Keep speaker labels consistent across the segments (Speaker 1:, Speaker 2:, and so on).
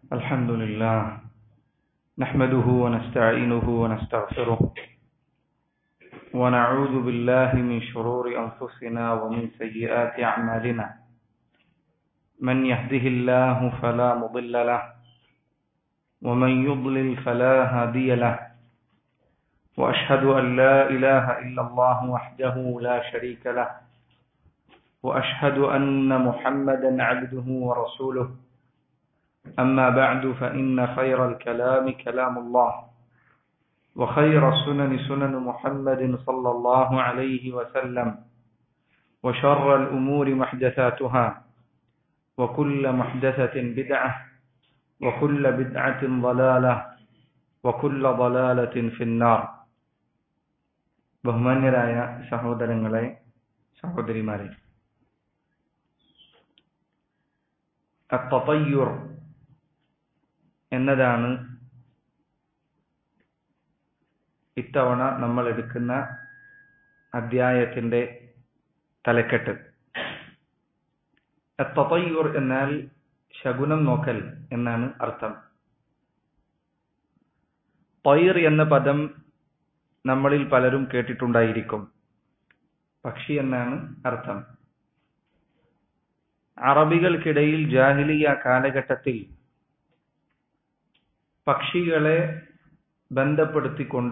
Speaker 1: الحمد لله نحمده ونستعينه ونستغفره ونعوذ بالله من شرور أنفسنا ومن سيئات أعمالنا من يهده الله فلا مضل له ومن يضلل فلا هادي له وأشهد أن لا إله إلا الله وحده لا شريك له وأشهد أن محمدا عبده ورسوله أما بعد فإن خير الكلام كلام الله وخير السنن سنن محمد صلى الله عليه وسلم وشر الأمور محدثاتها وكل محدثة بدعة وكل بدعة ضلالة وكل ضلالة في النار ബഹുമാന്യരായ സഹോദരങ്ങളെ സഹോദരിമാരെ അത്തയ്യുർ എന്നതാണ് ഇത്തവണ നമ്മൾ എടുക്കുന്ന അധ്യായത്തിന്റെ തലക്കെട്ട് അത്തയ്യുർ എന്നാൽ ശകുനം നോക്കൽ എന്നാണ് അർത്ഥം തൈർ എന്ന പദം നമ്മളിൽ പലരും കേട്ടിട്ടുണ്ടായിരിക്കും പക്ഷി എന്നാണ് അർത്ഥം അറബികൾക്കിടയിൽ ജാഹിലിയ കാലഘട്ടത്തിൽ പക്ഷികളെ ബന്ധപ്പെടുത്തിക്കൊണ്ട്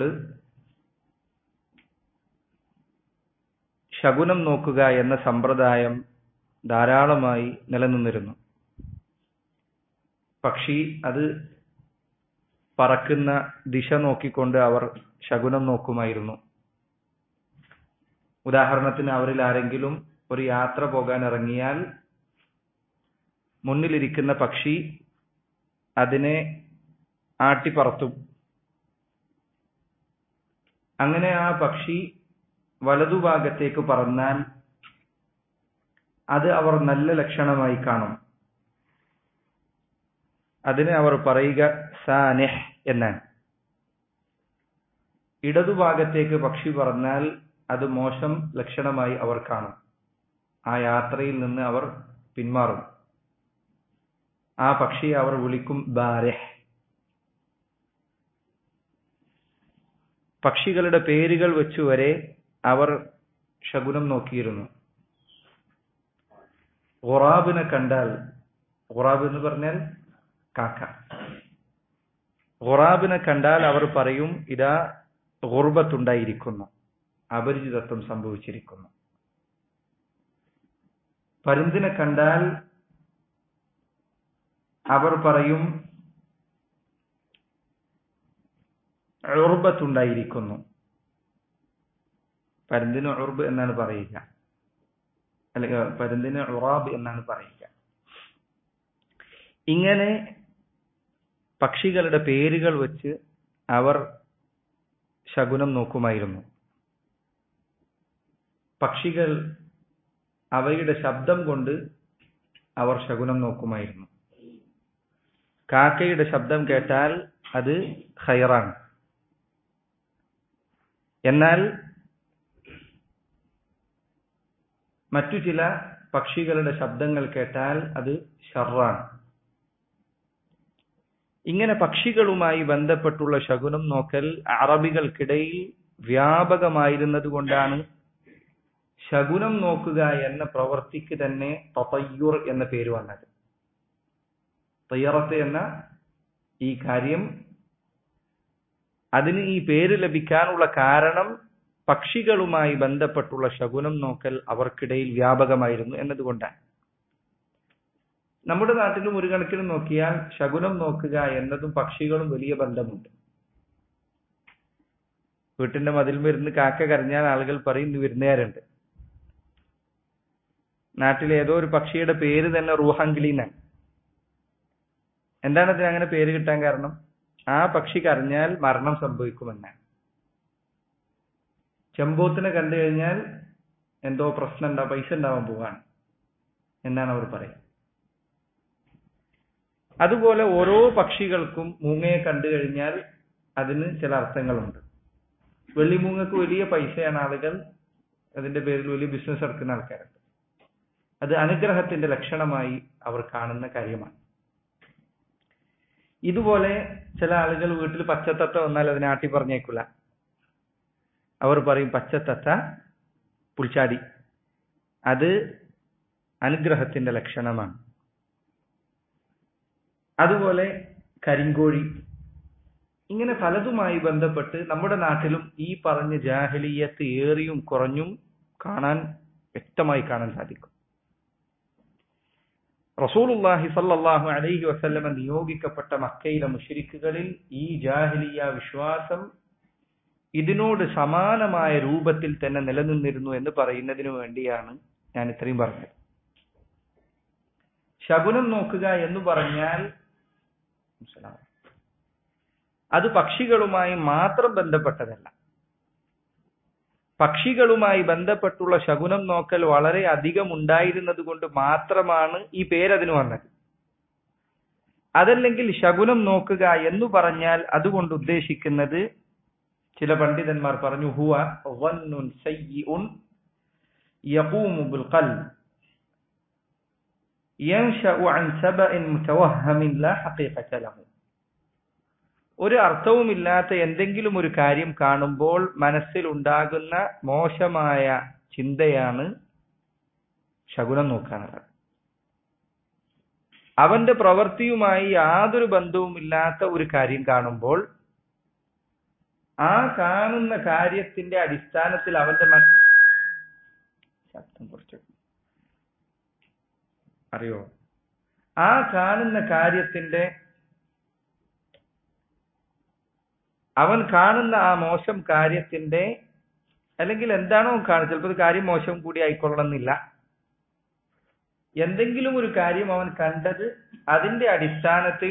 Speaker 1: ശകുനം നോക്കുക എന്ന സമ്പ്രദായം ധാരാളമായി നിലനിന്നിരുന്നു പക്ഷി അത് പറക്കുന്ന ദിശ നോക്കിക്കൊണ്ട് അവർ ശകുനം നോക്കുമായിരുന്നു ഉദാഹരണത്തിന് അവരിൽ ആരെങ്കിലും ഒരു യാത്ര പോകാൻ ഇറങ്ങിയാൽ മുന്നിലിരിക്കുന്ന പക്ഷി അതിനെ ആട്ടിപ്പറത്തും അങ്ങനെ ആ പക്ഷി വലതുഭാഗത്തേക്ക് പറന്നാൽ അത് അവർ നല്ല ലക്ഷണമായി കാണും അതിന് അവർ പറയുക സാനെഹ് എന്നാണ് ഇടതുഭാഗത്തേക്ക് പക്ഷി പറന്നാൽ അത് മോശം ലക്ഷണമായി അവർ കാണും ആ യാത്രയിൽ നിന്ന് അവർ പിന്മാറും ആ പക്ഷിയെ അവർ വിളിക്കും ബാരെഹ് പക്ഷികളുടെ പേരുകൾ വെച്ചു വരെ അവർ ശകുനം നോക്കിയിരുന്നു ഖുറാബിനെ കണ്ടാൽ ഖുറാബ് എന്ന് പറഞ്ഞാൽ കാക്ക ഖുറാബിനെ കണ്ടാൽ അവർ പറയും ഇതാ ഗുർബത്തുണ്ടായിരിക്കുന്നു അപരിചിതത്വം സംഭവിച്ചിരിക്കുന്നു പരുന്തിനെ കണ്ടാൽ അവർ പറയും ഉർബത്തുണ്ടായിരിക്കുന്നു പരുന്തിന് ഉർബ് എന്നാണ് പറയുക അല്ലെങ്കിൽ പരുന്തിന് ഉറാബ് എന്നാണ് പറയുക ഇങ്ങനെ പക്ഷികളുടെ പേരുകൾ വെച്ച് അവർ ശകുനം നോക്കുമായിരുന്നു പക്ഷികൾ അവയുടെ ശബ്ദം കൊണ്ട് അവർ ശകുനം നോക്കുമായിരുന്നു കാക്കയുടെ ശബ്ദം കേട്ടാൽ അത് ഹൈറാണ് എന്നാൽ മറ്റു ചില പക്ഷികളുടെ ശബ്ദങ്ങൾ കേട്ടാൽ അത് ഷറാണ് ഇങ്ങനെ പക്ഷികളുമായി ബന്ധപ്പെട്ടുള്ള ശകുനം നോക്കൽ അറബികൾക്കിടയിൽ വ്യാപകമായിരുന്നത് കൊണ്ടാണ് ശകുനം നോക്കുക എന്ന പ്രവൃത്തിക്ക് തന്നെ തതയ്യുർ എന്ന പേര് വന്നത് തയ്യറത്ത് എന്ന ഈ കാര്യം അതിന് ഈ പേര് ലഭിക്കാനുള്ള കാരണം പക്ഷികളുമായി ബന്ധപ്പെട്ടുള്ള ശകുനം നോക്കൽ അവർക്കിടയിൽ വ്യാപകമായിരുന്നു എന്നതുകൊണ്ടാണ് നമ്മുടെ നാട്ടിലും ഒരു കണക്കിന് നോക്കിയാൽ ശകുനം നോക്കുക എന്നതും പക്ഷികളും വലിയ ബന്ധമുണ്ട് വീട്ടിന്റെ മതിൽ വരുന്ന് കാക്ക കരഞ്ഞാൽ ആളുകൾ പറയും ഇന്ന് വിരുന്നുകാരുണ്ട് നാട്ടിലെ ഏതോ ഒരു പക്ഷിയുടെ പേര് തന്നെ റൂഹങ്കിളി എന്നാണ് എന്താണ് അതിന് അങ്ങനെ പേര് കിട്ടാൻ കാരണം ആ പക്ഷി കരഞ്ഞാൽ മരണം സംഭവിക്കുമെന്നാണ് ചെമ്പോത്തിനെ കണ്ടു കഴിഞ്ഞാൽ എന്തോ പ്രശ്നം ഉണ്ടാവും പൈസ ഉണ്ടാവാൻ പോവാണ് എന്നാണ് അവർ പറയുക അതുപോലെ ഓരോ പക്ഷികൾക്കും മൂങ്ങയെ കണ്ടു കഴിഞ്ഞാൽ അതിന് ചില അർത്ഥങ്ങളുണ്ട് വെള്ളിമൂങ്ങക്ക് വലിയ പൈസയാണ് ആളുകൾ അതിന്റെ പേരിൽ വലിയ ബിസിനസ് നടക്കുന്ന ആൾക്കാരുണ്ട് അത് അനുഗ്രഹത്തിന്റെ ലക്ഷണമായി അവർ കാണുന്ന കാര്യമാണ് ഇതുപോലെ ചില ആളുകൾ വീട്ടിൽ പച്ചത്തത്ത വന്നാൽ അതിനെ ആട്ടി പറഞ്ഞേക്കില്ല അവർ പറയും പച്ചത്തത്ത പുൽച്ചാടി അത് അനുഗ്രഹത്തിന്റെ ലക്ഷണമാണ് അതുപോലെ കരിങ്കോഴി ഇങ്ങനെ പലതുമായി ബന്ധപ്പെട്ട് നമ്മുടെ നാട്ടിലും ഈ പറഞ്ഞ ജാഹലിയത്ത് ഏറിയും കുറഞ്ഞും കാണാൻ വ്യക്തമായി കാണാൻ സാധിക്കും റസൂലുള്ളാഹി സല്ലല്ലാഹു അലൈഹി വസല്ലമ നിയോഗിക്കപ്പെട്ട മക്കയിലെ മുശ്രിക്കുകളിൽ ഈ ജാഹിലിയ വിശ്വാസം ഇതിനോട് സമാനമായ രൂപത്തിൽ തന്നെ നിലനിന്നിരുന്നു എന്ന് പറയുന്നതിനു വേണ്ടിയാണ് ഞാൻ ഇത്രയും പറഞ്ഞത് ശകുനം നോക്കുക എന്ന് പറഞ്ഞാൽ അത് പക്ഷികളുമായി മാത്രം ബന്ധപ്പെട്ടതല്ല പക്ഷികളുമായി ബന്ധപ്പെട്ടുള്ള ശകുനം നോക്കൽ വളരെ അധികം ഉണ്ടായിരുന്നത് കൊണ്ട് മാത്രമാണ് ഈ പേരതിന് വന്നത് അതല്ലെങ്കിൽ ശകുനം നോക്കുക എന്ന് പറഞ്ഞാൽ അതുകൊണ്ട് ഉദ്ദേശിക്കുന്നത് ചില പണ്ഡിതന്മാർ പറഞ്ഞു ഹുവ വന്നുൻ സയ്യിഉൻ യഖൂമു ബിൽ ഖൽബ് ينشأ عن سبأ متوهم لا حقيقة له ഒരു അർത്ഥവുമില്ലാത്ത എന്തെങ്കിലും ഒരു കാര്യം കാണുമ്പോൾ മനസ്സിൽ ഉണ്ടാകുന്ന മോശമായ ചിന്തയാണ് ശകുനം നോക്കാനുള്ളത് അവന്റെ പ്രവൃത്തിയുമായി യാതൊരു ബന്ധവുമില്ലാത്ത ഒരു കാര്യം കാണുമ്പോൾ ആ കാണുന്ന കാര്യത്തിന്റെ അടിസ്ഥാനത്തിൽ അവന്റെ മൻ ശബ്ദം കുറച്ച് അറിയോ ആ കാണുന്ന കാര്യത്തിന്റെ അവൻ കാണുന്ന ആ മോശം കാര്യത്തിന്റെ അല്ലെങ്കിൽ എന്താണോ കാണുന്നത് ചിലപ്പോൾ ഒരു കാര്യം മോശം കൂടി ആയിക്കൊള്ളണമെന്നില്ല എന്തെങ്കിലും ഒരു കാര്യം അവൻ കണ്ടത് അതിന്റെ അടിസ്ഥാനത്തിൽ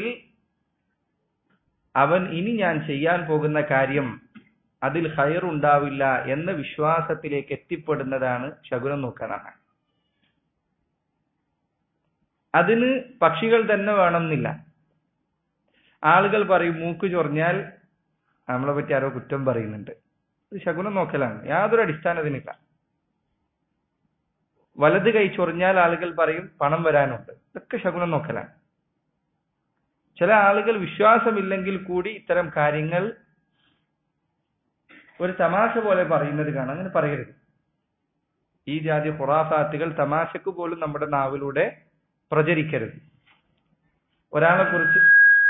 Speaker 1: അവൻ ഇനി ഞാൻ ചെയ്യാൻ പോകുന്ന കാര്യം അതിൽ ഹയർ ഉണ്ടാവില്ല എന്ന വിശ്വാസത്തിലേക്ക് എത്തിപ്പെടുന്നതാണ് ശകുനം നോക്കാനാണ് അതിന് പക്ഷികൾ തന്നെ വേണമെന്നില്ല ആളുകൾ പറയും മൂക്ക് ചൊറിഞ്ഞാൽ നമ്മളെ പറ്റി ആരോ കുറ്റം പറയുന്നുണ്ട് ഇത് ശകുനം നോക്കലാണ് യാതൊരു അടിസ്ഥാനത്തിനില്ല വലത് കൈ ചൊറിഞ്ഞാൽ ആളുകൾ പറയും പണം വരാനുണ്ട് ഇതൊക്കെ ശകുനം നോക്കലാണ് ചില ആളുകൾ വിശ്വാസമില്ലെങ്കിൽ കൂടി ഇത്തരം കാര്യങ്ങൾ ഒരു തമാശ പോലെ പറയുന്നത് കാണാം അങ്ങനെ പറയരുത് ഈ ജാതി ഹുറാഫാത്തുകൾ തമാശക്ക് പോലും നമ്മുടെ നാവിലൂടെ പ്രചരിക്കരുത് ഒരാളെ കുറിച്ച്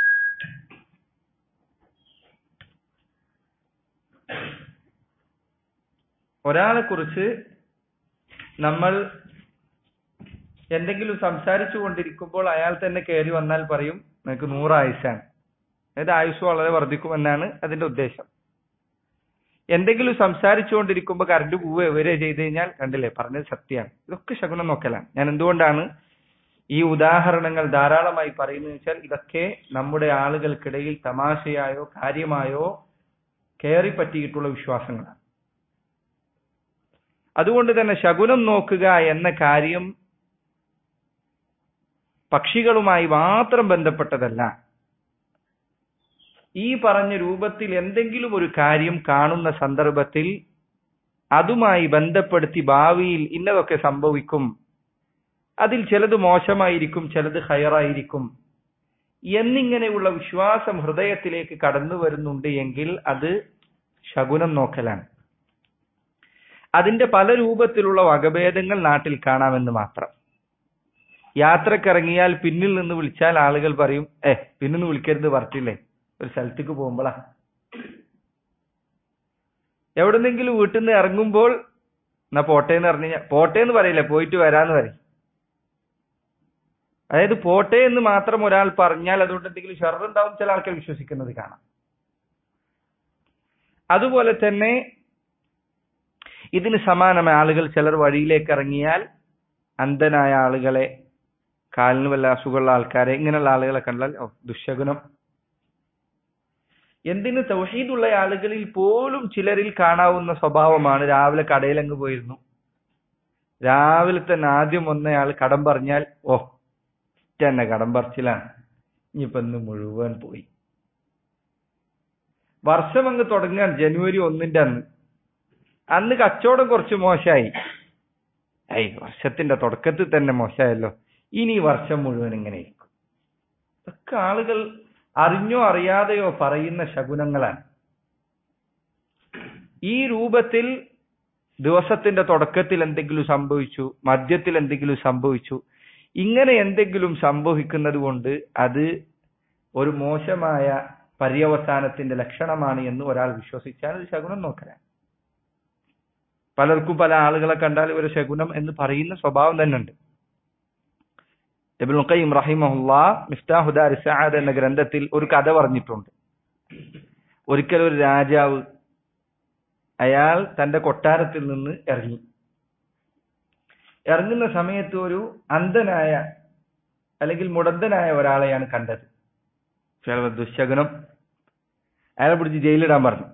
Speaker 1: ഒരാളെ കുറിച്ച് നമ്മൾ എന്തെങ്കിലും സംസാരിച്ചു കൊണ്ടിരിക്കുമ്പോൾ അയാൾ തന്നെ കയറി വന്നാൽ പറയും നിനക്ക് നൂറ് ആയുസാണ് അതായത് ആയുസ് വളരെ വർദ്ധിക്കുമെന്നാണ് അതിന്റെ ഉദ്ദേശം എന്തെങ്കിലും സംസാരിച്ചുകൊണ്ടിരിക്കുമ്പോൾ കറണ്ട് പോവുക വരെ ചെയ്ത് കഴിഞ്ഞാൽ കണ്ടില്ലേ പറഞ്ഞത് സത്യമാണ് ഇതൊക്കെ ശകുനം നോക്കലാണ് ഞാൻ എന്തുകൊണ്ടാണ് ഈ ഉദാഹരണങ്ങൾ ധാരാളമായി പറയുന്നത് വെച്ചാൽ ഇതൊക്കെ നമ്മുടെ ആളുകൾക്കിടയിൽ തമാശയായോ കാര്യമായോ കയറി പറ്റിയിട്ടുള്ള വിശ്വാസങ്ങളാണ് അതുകൊണ്ട് തന്നെ ശകുനം നോക്കുക എന്ന കാര്യം പക്ഷികളുമായി മാത്രം ബന്ധപ്പെട്ടതല്ല ഈ പറഞ്ഞ രൂപത്തിൽ എന്തെങ്കിലും ഒരു കാര്യം കാണുന്ന സന്ദർഭത്തിൽ അതുമായി ബന്ധപ്പെടുത്തി ഭാവിയിൽ ഇന്നതൊക്കെ സംഭവിക്കും അതിൽ ചിലത് മോശമായിരിക്കും ചിലത് ഹയറായിരിക്കും എന്നിങ്ങനെയുള്ള വിശ്വാസം ഹൃദയത്തിലേക്ക് കടന്നു വരുന്നുണ്ട് എങ്കിൽ അത് ശകുനം നോക്കലാണ് അതിന്റെ പല രൂപത്തിലുള്ള വകഭേദങ്ങൾ നാട്ടിൽ കാണാമെന്ന് മാത്രം യാത്രക്കിറങ്ങിയാൽ പിന്നിൽ നിന്ന് വിളിച്ചാൽ ആളുകൾ പറയും ഏ പിന്നിന്ന് വിളിക്കരുത് പറഞ്ഞില്ലേ ഒരു സ്ഥലത്തേക്ക് പോകുമ്പോളാ എവിടെന്നെങ്കിലും വീട്ടിൽ നിന്ന് ഇറങ്ങുമ്പോൾ എന്നാ പോട്ടെ എന്ന് പറഞ്ഞു കഴിഞ്ഞാൽ പോട്ടെ എന്ന് പറയില്ല പോയിട്ട് വരാന്ന് പറയും അതായത് പോട്ടെ എന്ന് മാത്രം ഒരാൾ പറഞ്ഞാൽ അതുകൊണ്ട് എന്തെങ്കിലും ഷെറുണ്ടാവും ചില ആൾക്കാർ വിശ്വസിക്കുന്നത് കാണാം അതുപോലെ തന്നെ ഇതിന് സമാനമായ ആളുകൾ ചിലർ വഴിയിലേക്ക് ഇറങ്ങിയാൽ അന്ധനായ ആളുകളെ കാലിന് വല്ല അസുഖമുള്ള ആൾക്കാരെ ഇങ്ങനെയുള്ള ആളുകളെ കണ്ടാൽ ഓ ദുശകുനം എന്തിന് തൗഹീദുള്ള ആളുകളിൽ പോലും ചിലരിൽ കാണാവുന്ന സ്വഭാവമാണ് രാവിലെ കടയിലങ്ങ് പോയിരുന്നു രാവിലെ തന്നെ ആദ്യം വന്നയാൾ കടം പറഞ്ഞാൽ ഓ തന്നെ കടം പറച്ചിലാണ് ഇനിയിപ്പൊ ഇന്ന് മുഴുവൻ പോയി വർഷം അങ്ങ് തുടങ്ങാൻ ജനുവരി ഒന്നിന്റെ അന്ന് അന്ന് കച്ചവടം കുറച്ച് മോശമായി ഐ വർഷത്തിന്റെ തുടക്കത്തിൽ തന്നെ മോശമായല്ലോ ഇനി വർഷം മുഴുവൻ ഇങ്ങനെ ഇരിക്കും ഇതൊക്കെ ആളുകൾ അറിഞ്ഞോ അറിയാതെയോ പറയുന്ന ശകുനങ്ങളാണ് ഈ രൂപത്തിൽ ദിവസത്തിന്റെ തുടക്കത്തിൽ എന്തെങ്കിലും സംഭവിച്ചു മധ്യത്തിൽ എന്തെങ്കിലും സംഭവിച്ചു ഇങ്ങനെ എന്തെങ്കിലും സംഭവിക്കുന്നത് കൊണ്ട് അത് ഒരു മോശമായ പര്യവസാനത്തിന്റെ ലക്ഷണമാണ് എന്ന് ഒരാൾ വിശ്വസിച്ചാൽ ഒരു ശകുനം നോക്കലാണ് പലർക്കും പല ആളുകളെ കണ്ടാൽ ഒരു ശകുനം എന്ന് പറയുന്ന സ്വഭാവം തന്നെ ഉണ്ട് ഇബ്നുൽ ഖയ്യിം റഹിമഹുല്ലാ മിഫ്താഹുദാർ സഅദ് എന്ന ഗ്രന്ഥത്തിൽ ഒരു കഥ പറഞ്ഞിട്ടുണ്ട് ഒരിക്കൽ ഒരു രാജാവ് അയാൾ തന്റെ കൊട്ടാരത്തിൽ നിന്ന് ഇറങ്ങി ഇറങ്ങുന്ന സമയത്ത് ഒരു അന്ധനായ അല്ലെങ്കിൽ മുടന്തനായ ഒരാളെയാണ് കണ്ടത് ചില ദുശകനം അയാളെ പിടിച്ച് ജയിലിടാൻ പറഞ്ഞു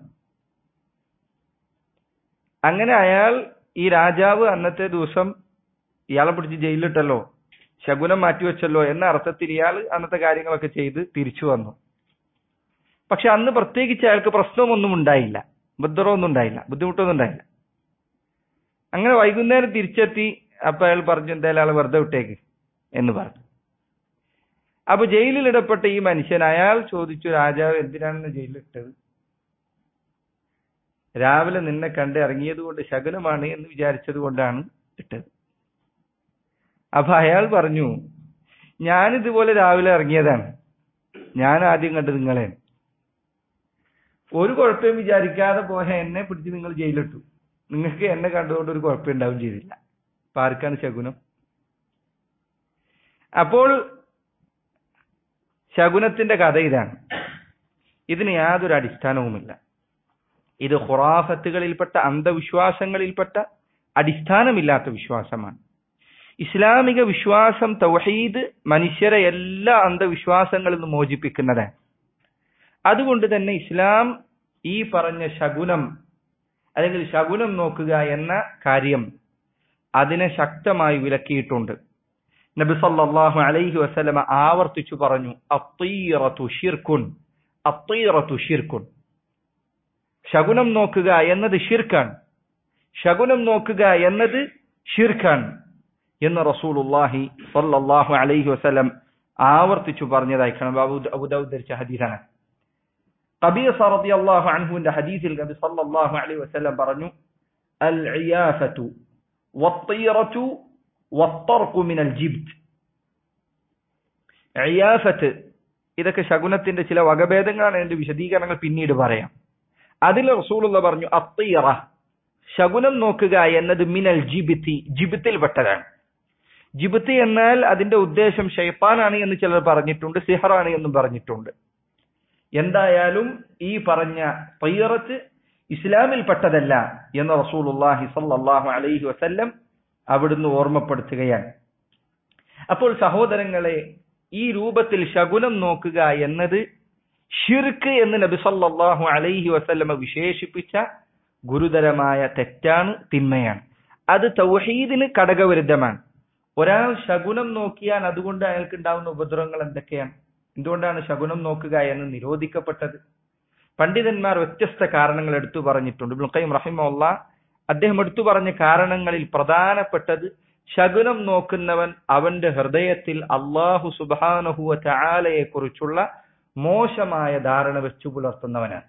Speaker 1: അങ്ങനെ അയാൾ ഈ രാജാവ് അന്നത്തെ ദിവസം ഇയാളെ പിടിച്ച് ജയിലിലിട്ടല്ലോ ശകുനം മാറ്റിവെച്ചല്ലോ എന്ന അർത്ഥത്തിൽ ഇയാൾ അന്നത്തെ കാര്യങ്ങളൊക്കെ ചെയ്ത് തിരിച്ചു വന്നു പക്ഷെ അന്ന് പ്രത്യേകിച്ച് അയാൾക്ക് പ്രശ്നമൊന്നും ഉണ്ടായില്ല ബുദ്ധറൊന്നും ഉണ്ടായില്ല ബുദ്ധിമുട്ടൊന്നും ഉണ്ടായില്ല അങ്ങനെ വൈകുന്നേരം തിരിച്ചെത്തി അപ്പൊ അയാൾ പറഞ്ഞു എന്തായാലും ആളെ വെറുതെ വിട്ടേക്ക് എന്ന് പറഞ്ഞു അപ്പൊ ജയിലിലിടപ്പെട്ട ഈ മനുഷ്യൻ അയാൾ ചോദിച്ചു രാജാവ് എന്തിനാണ് ജയിലിലിട്ടത് രാവിലെ നിന്നെ കണ്ട് ഇറങ്ങിയത് കൊണ്ട് ശകുനമാണ് എന്ന് വിചാരിച്ചത് കൊണ്ടാണ് ഇട്ടത് അപ്പൊ അയാൾ പറഞ്ഞു ഞാനിതുപോലെ രാവിലെ ഇറങ്ങിയതാണ് ഞാൻ ആദ്യം കണ്ടത് നിങ്ങളെ ഒരു കുഴപ്പവും വിചാരിക്കാതെ പോയ എന്നെ പിടിച്ച് നിങ്ങൾ ജയിലിട്ടു നിങ്ങൾക്ക് എന്നെ കണ്ടുകൊണ്ട് ഒരു കുഴപ്പം ഉണ്ടാവും ചെയ്തില്ല അപ്പൊ ആർക്കാണ് ശകുനം അപ്പോൾ ശകുനത്തിന്റെ കഥ ഇതാണ് ഇതിന് യാതൊരു അടിസ്ഥാനവുമില്ല ഇത് ഖുറാഫത്തുകളിൽപ്പെട്ട അന്ധവിശ്വാസങ്ങളിൽപ്പെട്ട അടിസ്ഥാനമില്ലാത്ത വിശ്വാസമാണ് ഇസ്ലാമിക വിശ്വാസം തൗഹീദ് മനുഷ്യരെ എല്ലാ അന്ധവിശ്വാസങ്ങളിൽ നിന്നും മോചിപ്പിക്കുന്നതാണ് അതുകൊണ്ട് തന്നെ ഇസ്ലാം ഈ പറഞ്ഞ ശകുനം അല്ലെങ്കിൽ ശകുനം നോക്കുക എന്ന കാര്യം അതിനെ ശക്തമായി വിലക്കിയിട്ടുണ്ട് നബി സല്ലല്ലാഹു അലൈഹി വസല്ലമ ആവർത്തിച്ചു പറഞ്ഞു അത്തീറത്തു ഷിർക്കുൻ അത്തീറത്തു ഷിർക്കുൻ ശകുനം നോക്കുക എന്നത് ഷിർക്കാണ് ശകുനം നോക്കുക എന്നത് ഷിർക്കാണ് എന്ന് റസൂലുള്ളാഹി സല്ലല്ലാഹു അലൈഹി വസല്ലം ആവർത്തിച്ചു പറഞ്ഞതായി കാണാം അബൂ അബൂദാവൂദ് ധരിച്ച ഹദീസാണ് ഖബീസ റളിയല്ലാഹു അൻഹുവിന്റെ ഹദീസിൽ നബി സല്ലല്ലാഹു അലൈഹി വസല്ലം പറഞ്ഞു അൽ ഇയാഫത്തു വത്തീറത്തു വത്തർക്കു മിനൽ ജിബ്ത് ഇയാഫത്ത് ഇതൊക്കെ ശകുനത്തിന്റെ ചില വകഭേദങ്ങളാണ് എന്റെ വിശദീകരണങ്ങൾ പിന്നീട് പറയാം അതിൽ റസൂലുള്ള പറഞ്ഞു അത്തീറ ശകുനം നോക്കുക എന്നത് മിനൽ ജിബിത്തി ജിബിത്തിൽപ്പെട്ടതാണ് ജിബിത്തി എന്നാൽ അതിന്റെ ഉദ്ദേശം ഷെയ്ത്താനാണ് എന്ന് ചിലർ പറഞ്ഞിട്ടുണ്ട് സിഹറാണ് എന്നും പറഞ്ഞിട്ടുണ്ട് എന്തായാലും ഈ പറഞ്ഞ തയ്യറത്ത് ഇസ്ലാമിൽപ്പെട്ടതല്ല എന്ന് റസൂലുള്ളാഹി സല്ലല്ലാഹു അലൈഹി വസല്ലം അവിടുന്ന് ഓർമ്മപ്പെടുത്തുകയാണ് അപ്പോൾ സഹോദരങ്ങളെ ഈ രൂപത്തിൽ ശകുനം നോക്കുക എന്നത് ഷിർക്ക് എന്ന് നബി സല്ലല്ലാഹു അലൈഹി വസല്ലമ വിശേഷിപ്പിച്ച ഗുരുതരമായ തെറ്റാണ് തിന്മയാണ് അത് തൗഹീദിന് ഘടകവിരുദ്ധമാണ് ഒരാൾ ശകുനം നോക്കിയാൽ അതുകൊണ്ട് അയാൾക്ക് ഉണ്ടാവുന്ന ഉപദ്രവങ്ങൾ എന്തൊക്കെയാണ് എന്തുകൊണ്ടാണ് ശകുനം നോക്കുക എന്ന് നിരോധിക്കപ്പെട്ടത് പണ്ഡിതന്മാർ വ്യത്യസ്ത കാരണങ്ങൾ എടുത്തു പറഞ്ഞിട്ടുണ്ട് ഇബ്നുൽ ഖയ്യിം റഹിമഹുല്ല അദ്ദേഹം എടുത്തു പറഞ്ഞ കാരണങ്ങളിൽ പ്രധാനപ്പെട്ടത് ശകുനം നോക്കുന്നവൻ അവന്റെ ഹൃദയത്തിൽ അള്ളാഹു സുബാനഹുവ ചാലയെ കുറിച്ചുള്ള മോശമായ ധാരണ വെച്ചു പുലർത്തുന്നവനാണ്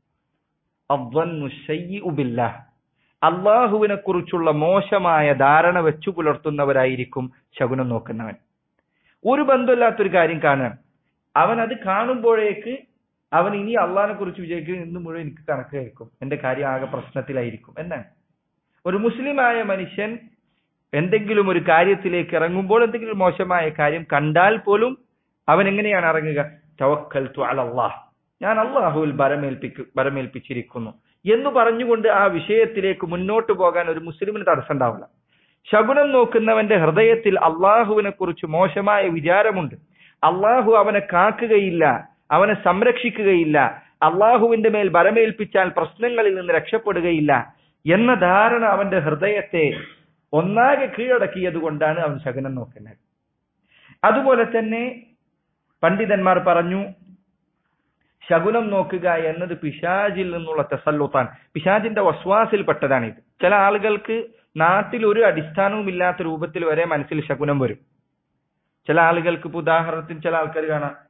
Speaker 1: അള്ളാഹുവിനെ കുറിച്ചുള്ള മോശമായ ധാരണ വെച്ചു പുലർത്തുന്നവരായിരിക്കും ശകുനം നോക്കുന്നവൻ ഒരു ബന്ധമില്ലാത്തൊരു കാര്യം കാണാൻ അവൻ അത് കാണുമ്പോഴേക്ക് അവൻ ഇനി അള്ളാഹിനെ കുറിച്ച് വിചാരിക്കും ഇന്ന് മുഴുവൻ എനിക്ക് കണക്ക് കേൾക്കും എന്റെ കാര്യം ആകെ പ്രശ്നത്തിലായിരിക്കും എന്നാണ് ഒരു മുസ്ലിമായ മനുഷ്യൻ എന്തെങ്കിലും ഒരു കാര്യത്തിലേക്ക് ഇറങ്ങുമ്പോൾ എന്തെങ്കിലും മോശമായ കാര്യം കണ്ടാൽ പോലും അവൻ എങ്ങനെയാണ് ഇറങ്ങുക തവക്കൽ അള്ളാഹ് ഞാൻ അള്ളാഹുവിൽ ബരമേൽപ്പിക്കു ബരമേൽപ്പിച്ചിരിക്കുന്നു എന്ന് പറഞ്ഞുകൊണ്ട് ആ വിഷയത്തിലേക്ക് മുന്നോട്ട് പോകാൻ ഒരു മുസ്ലിമിന് തടസ്സം ഉണ്ടാവില്ല ശകുനം നോക്കുന്നവന്റെ ഹൃദയത്തിൽ അള്ളാഹുവിനെ കുറിച്ച് മോശമായ വിചാരമുണ്ട് അള്ളാഹു അവനെ കാക്കുകയില്ല അവനെ സംരക്ഷിക്കുകയില്ല അള്ളാഹുവിന്റെ മേൽ ബരമേൽപ്പിച്ചാൽ പ്രശ്നങ്ങളിൽ നിന്ന് രക്ഷപ്പെടുകയില്ല എന്ന ധാരണ അവന്റെ ഹൃദയത്തെ ഒന്നാകെ കീഴടക്കിയത് കൊണ്ടാണ് അവൻ ശകുനം നോക്കുന്നത് അതുപോലെ തന്നെ പണ്ഡിതന്മാർ പറഞ്ഞു ശകുനം നോക്കുക എന്നത് പിശാജിൽ നിന്നുള്ള തെസല്ലുത്താൻ പിശാജിന്റെ വസ്വാസിൽപ്പെട്ടതാണ് ഇത് ചില ആളുകൾക്ക് നാട്ടിൽ ഒരു അടിസ്ഥാനവും ഇല്ലാത്ത രൂപത്തിൽ വരെ മനസ്സിൽ ശകുനം വരും ചില ആളുകൾക്ക് ഇപ്പൊ ഉദാഹരണത്തിന് ചില ആൾക്കാർ കാണാം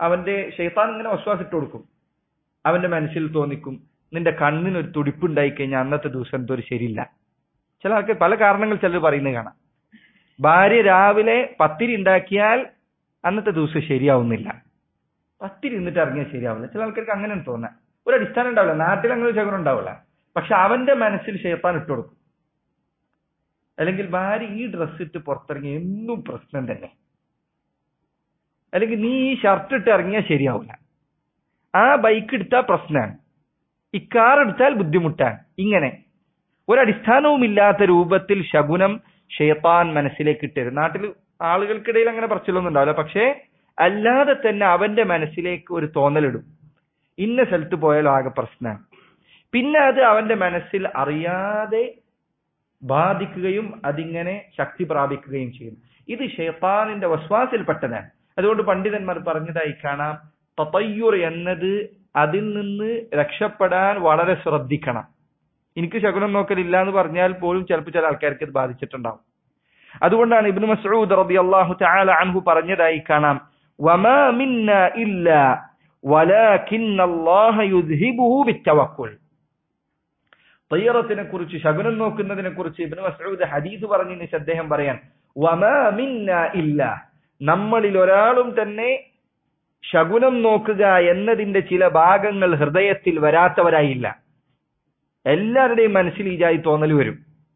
Speaker 1: അവന്റെ ഷെയ്ത്താൻ ഇങ്ങനെ ഒശ്വാസിട്ട് കൊടുക്കും അവന്റെ മനസ്സിൽ തോന്നിക്കും നിന്റെ കണ്ണിന് ഒരു തുടിപ്പുണ്ടായി കഴിഞ്ഞാൽ അന്നത്തെ ദിവസം എന്തോ ഒരു ശരിയില്ല ചില ആൾക്ക് പല കാരണങ്ങൾ ചിലർ പറയുന്നത് കാണാം ഭാര്യ രാവിലെ പത്തിരി ഉണ്ടാക്കിയാൽ അന്നത്തെ ദിവസം ശരിയാവുന്നില്ല പത്തിരി നിന്നിട്ട് ഇറങ്ങിയാൽ ശരിയാവില്ല ചില ആൾക്കാർക്ക് അങ്ങനെ തോന്നാം ഒരു അടിസ്ഥാനം ഉണ്ടാവില്ല നാട്ടിൽ അങ്ങനെ ഒരു ശകരം ഉണ്ടാവില്ല പക്ഷെ അവന്റെ മനസ്സിൽ ഷെയ്ത്താൻ ഇട്ട് കൊടുക്കും അല്ലെങ്കിൽ ഭാര്യ ഈ ഡ്രസ് ഇട്ട് പുറത്തിറങ്ങി എന്നും പ്രശ്നം തന്നെ അല്ലെങ്കിൽ നീ ഈ ഷർട്ട് ഇട്ട് ഇറങ്ങിയാൽ ശരിയാവില്ല ആ ബൈക്ക് എടുത്താൽ പ്രശ്നമാണ് ഈ കാർ എടുത്താൽ ബുദ്ധിമുട്ടാണ് ഇങ്ങനെ ഒരടിസ്ഥാനവും ഇല്ലാത്ത രൂപത്തിൽ ശകുനം ഷെയ്ത്താൻ മനസ്സിലേക്ക് ഇട്ടരും നാട്ടിൽ ആളുകൾക്കിടയിൽ അങ്ങനെ പറച്ചിലൊന്നും ഉണ്ടാവില്ല പക്ഷേ അല്ലാതെ തന്നെ അവന്റെ മനസ്സിലേക്ക് ഒരു തോന്നലിടും ഇന്ന സ്ഥലത്ത് പോയാലും ആകെ പ്രശ്നമാണ് പിന്നെ അത് അവന്റെ മനസ്സിൽ അറിയാതെ ബാധിക്കുകയും അതിങ്ങനെ ശക്തി പ്രാപിക്കുകയും ചെയ്യും ഇത് ഷെയ്ത്താനിന്റെ വസ്വാസിൽപ്പെട്ടതാണ് അതുകൊണ്ട് പണ്ഡിതന്മാർ പറഞ്ഞതായി കാണാം തത്തയ്യൂർ എന്നത് അതിൽ നിന്ന് രക്ഷപ്പെടാൻ വളരെ ശ്രദ്ധിക്കണം എനിക്ക് ശകുനം നോക്കലില്ല എന്ന് പറഞ്ഞാൽ പോലും ചിലപ്പോൾ ചില ആൾക്കാർക്ക് ഇത് ബാധിച്ചിട്ടുണ്ടാവും അതുകൊണ്ടാണ് ഇബ്നു മസ്ഊദ് റളിയല്ലാഹു തആല അൻഹു പറഞ്ഞതായി കാണാം വമാ മിന്ന ഇല്ല വലാകിന്നല്ലാഹ യുദ്ഹിബുഹു ബിത്തവക്കുൽ തയ്യറത്തിനെ കുറിച്ച് ശകുനം നോക്കുന്നതിനെ കുറിച്ച് ഇബ്നു മസ്ഊദ് ഹദീസ് പറഞ്ഞതിന് അദ്ദേഹം പറയാൻ വമാ മിന്ന ഇല്ല നമ്മളിൽ ഒരാളും തന്നെ ശകുനം നോക്കുക എന്നതിന്റെ ചില ഭാഗങ്ങൾ ഹൃദയത്തിൽ വരാത്തവരായില്ല എല്ലാവരുടെയും മനസ്സിൽ ഈ ജായി തോന്നൽ വരും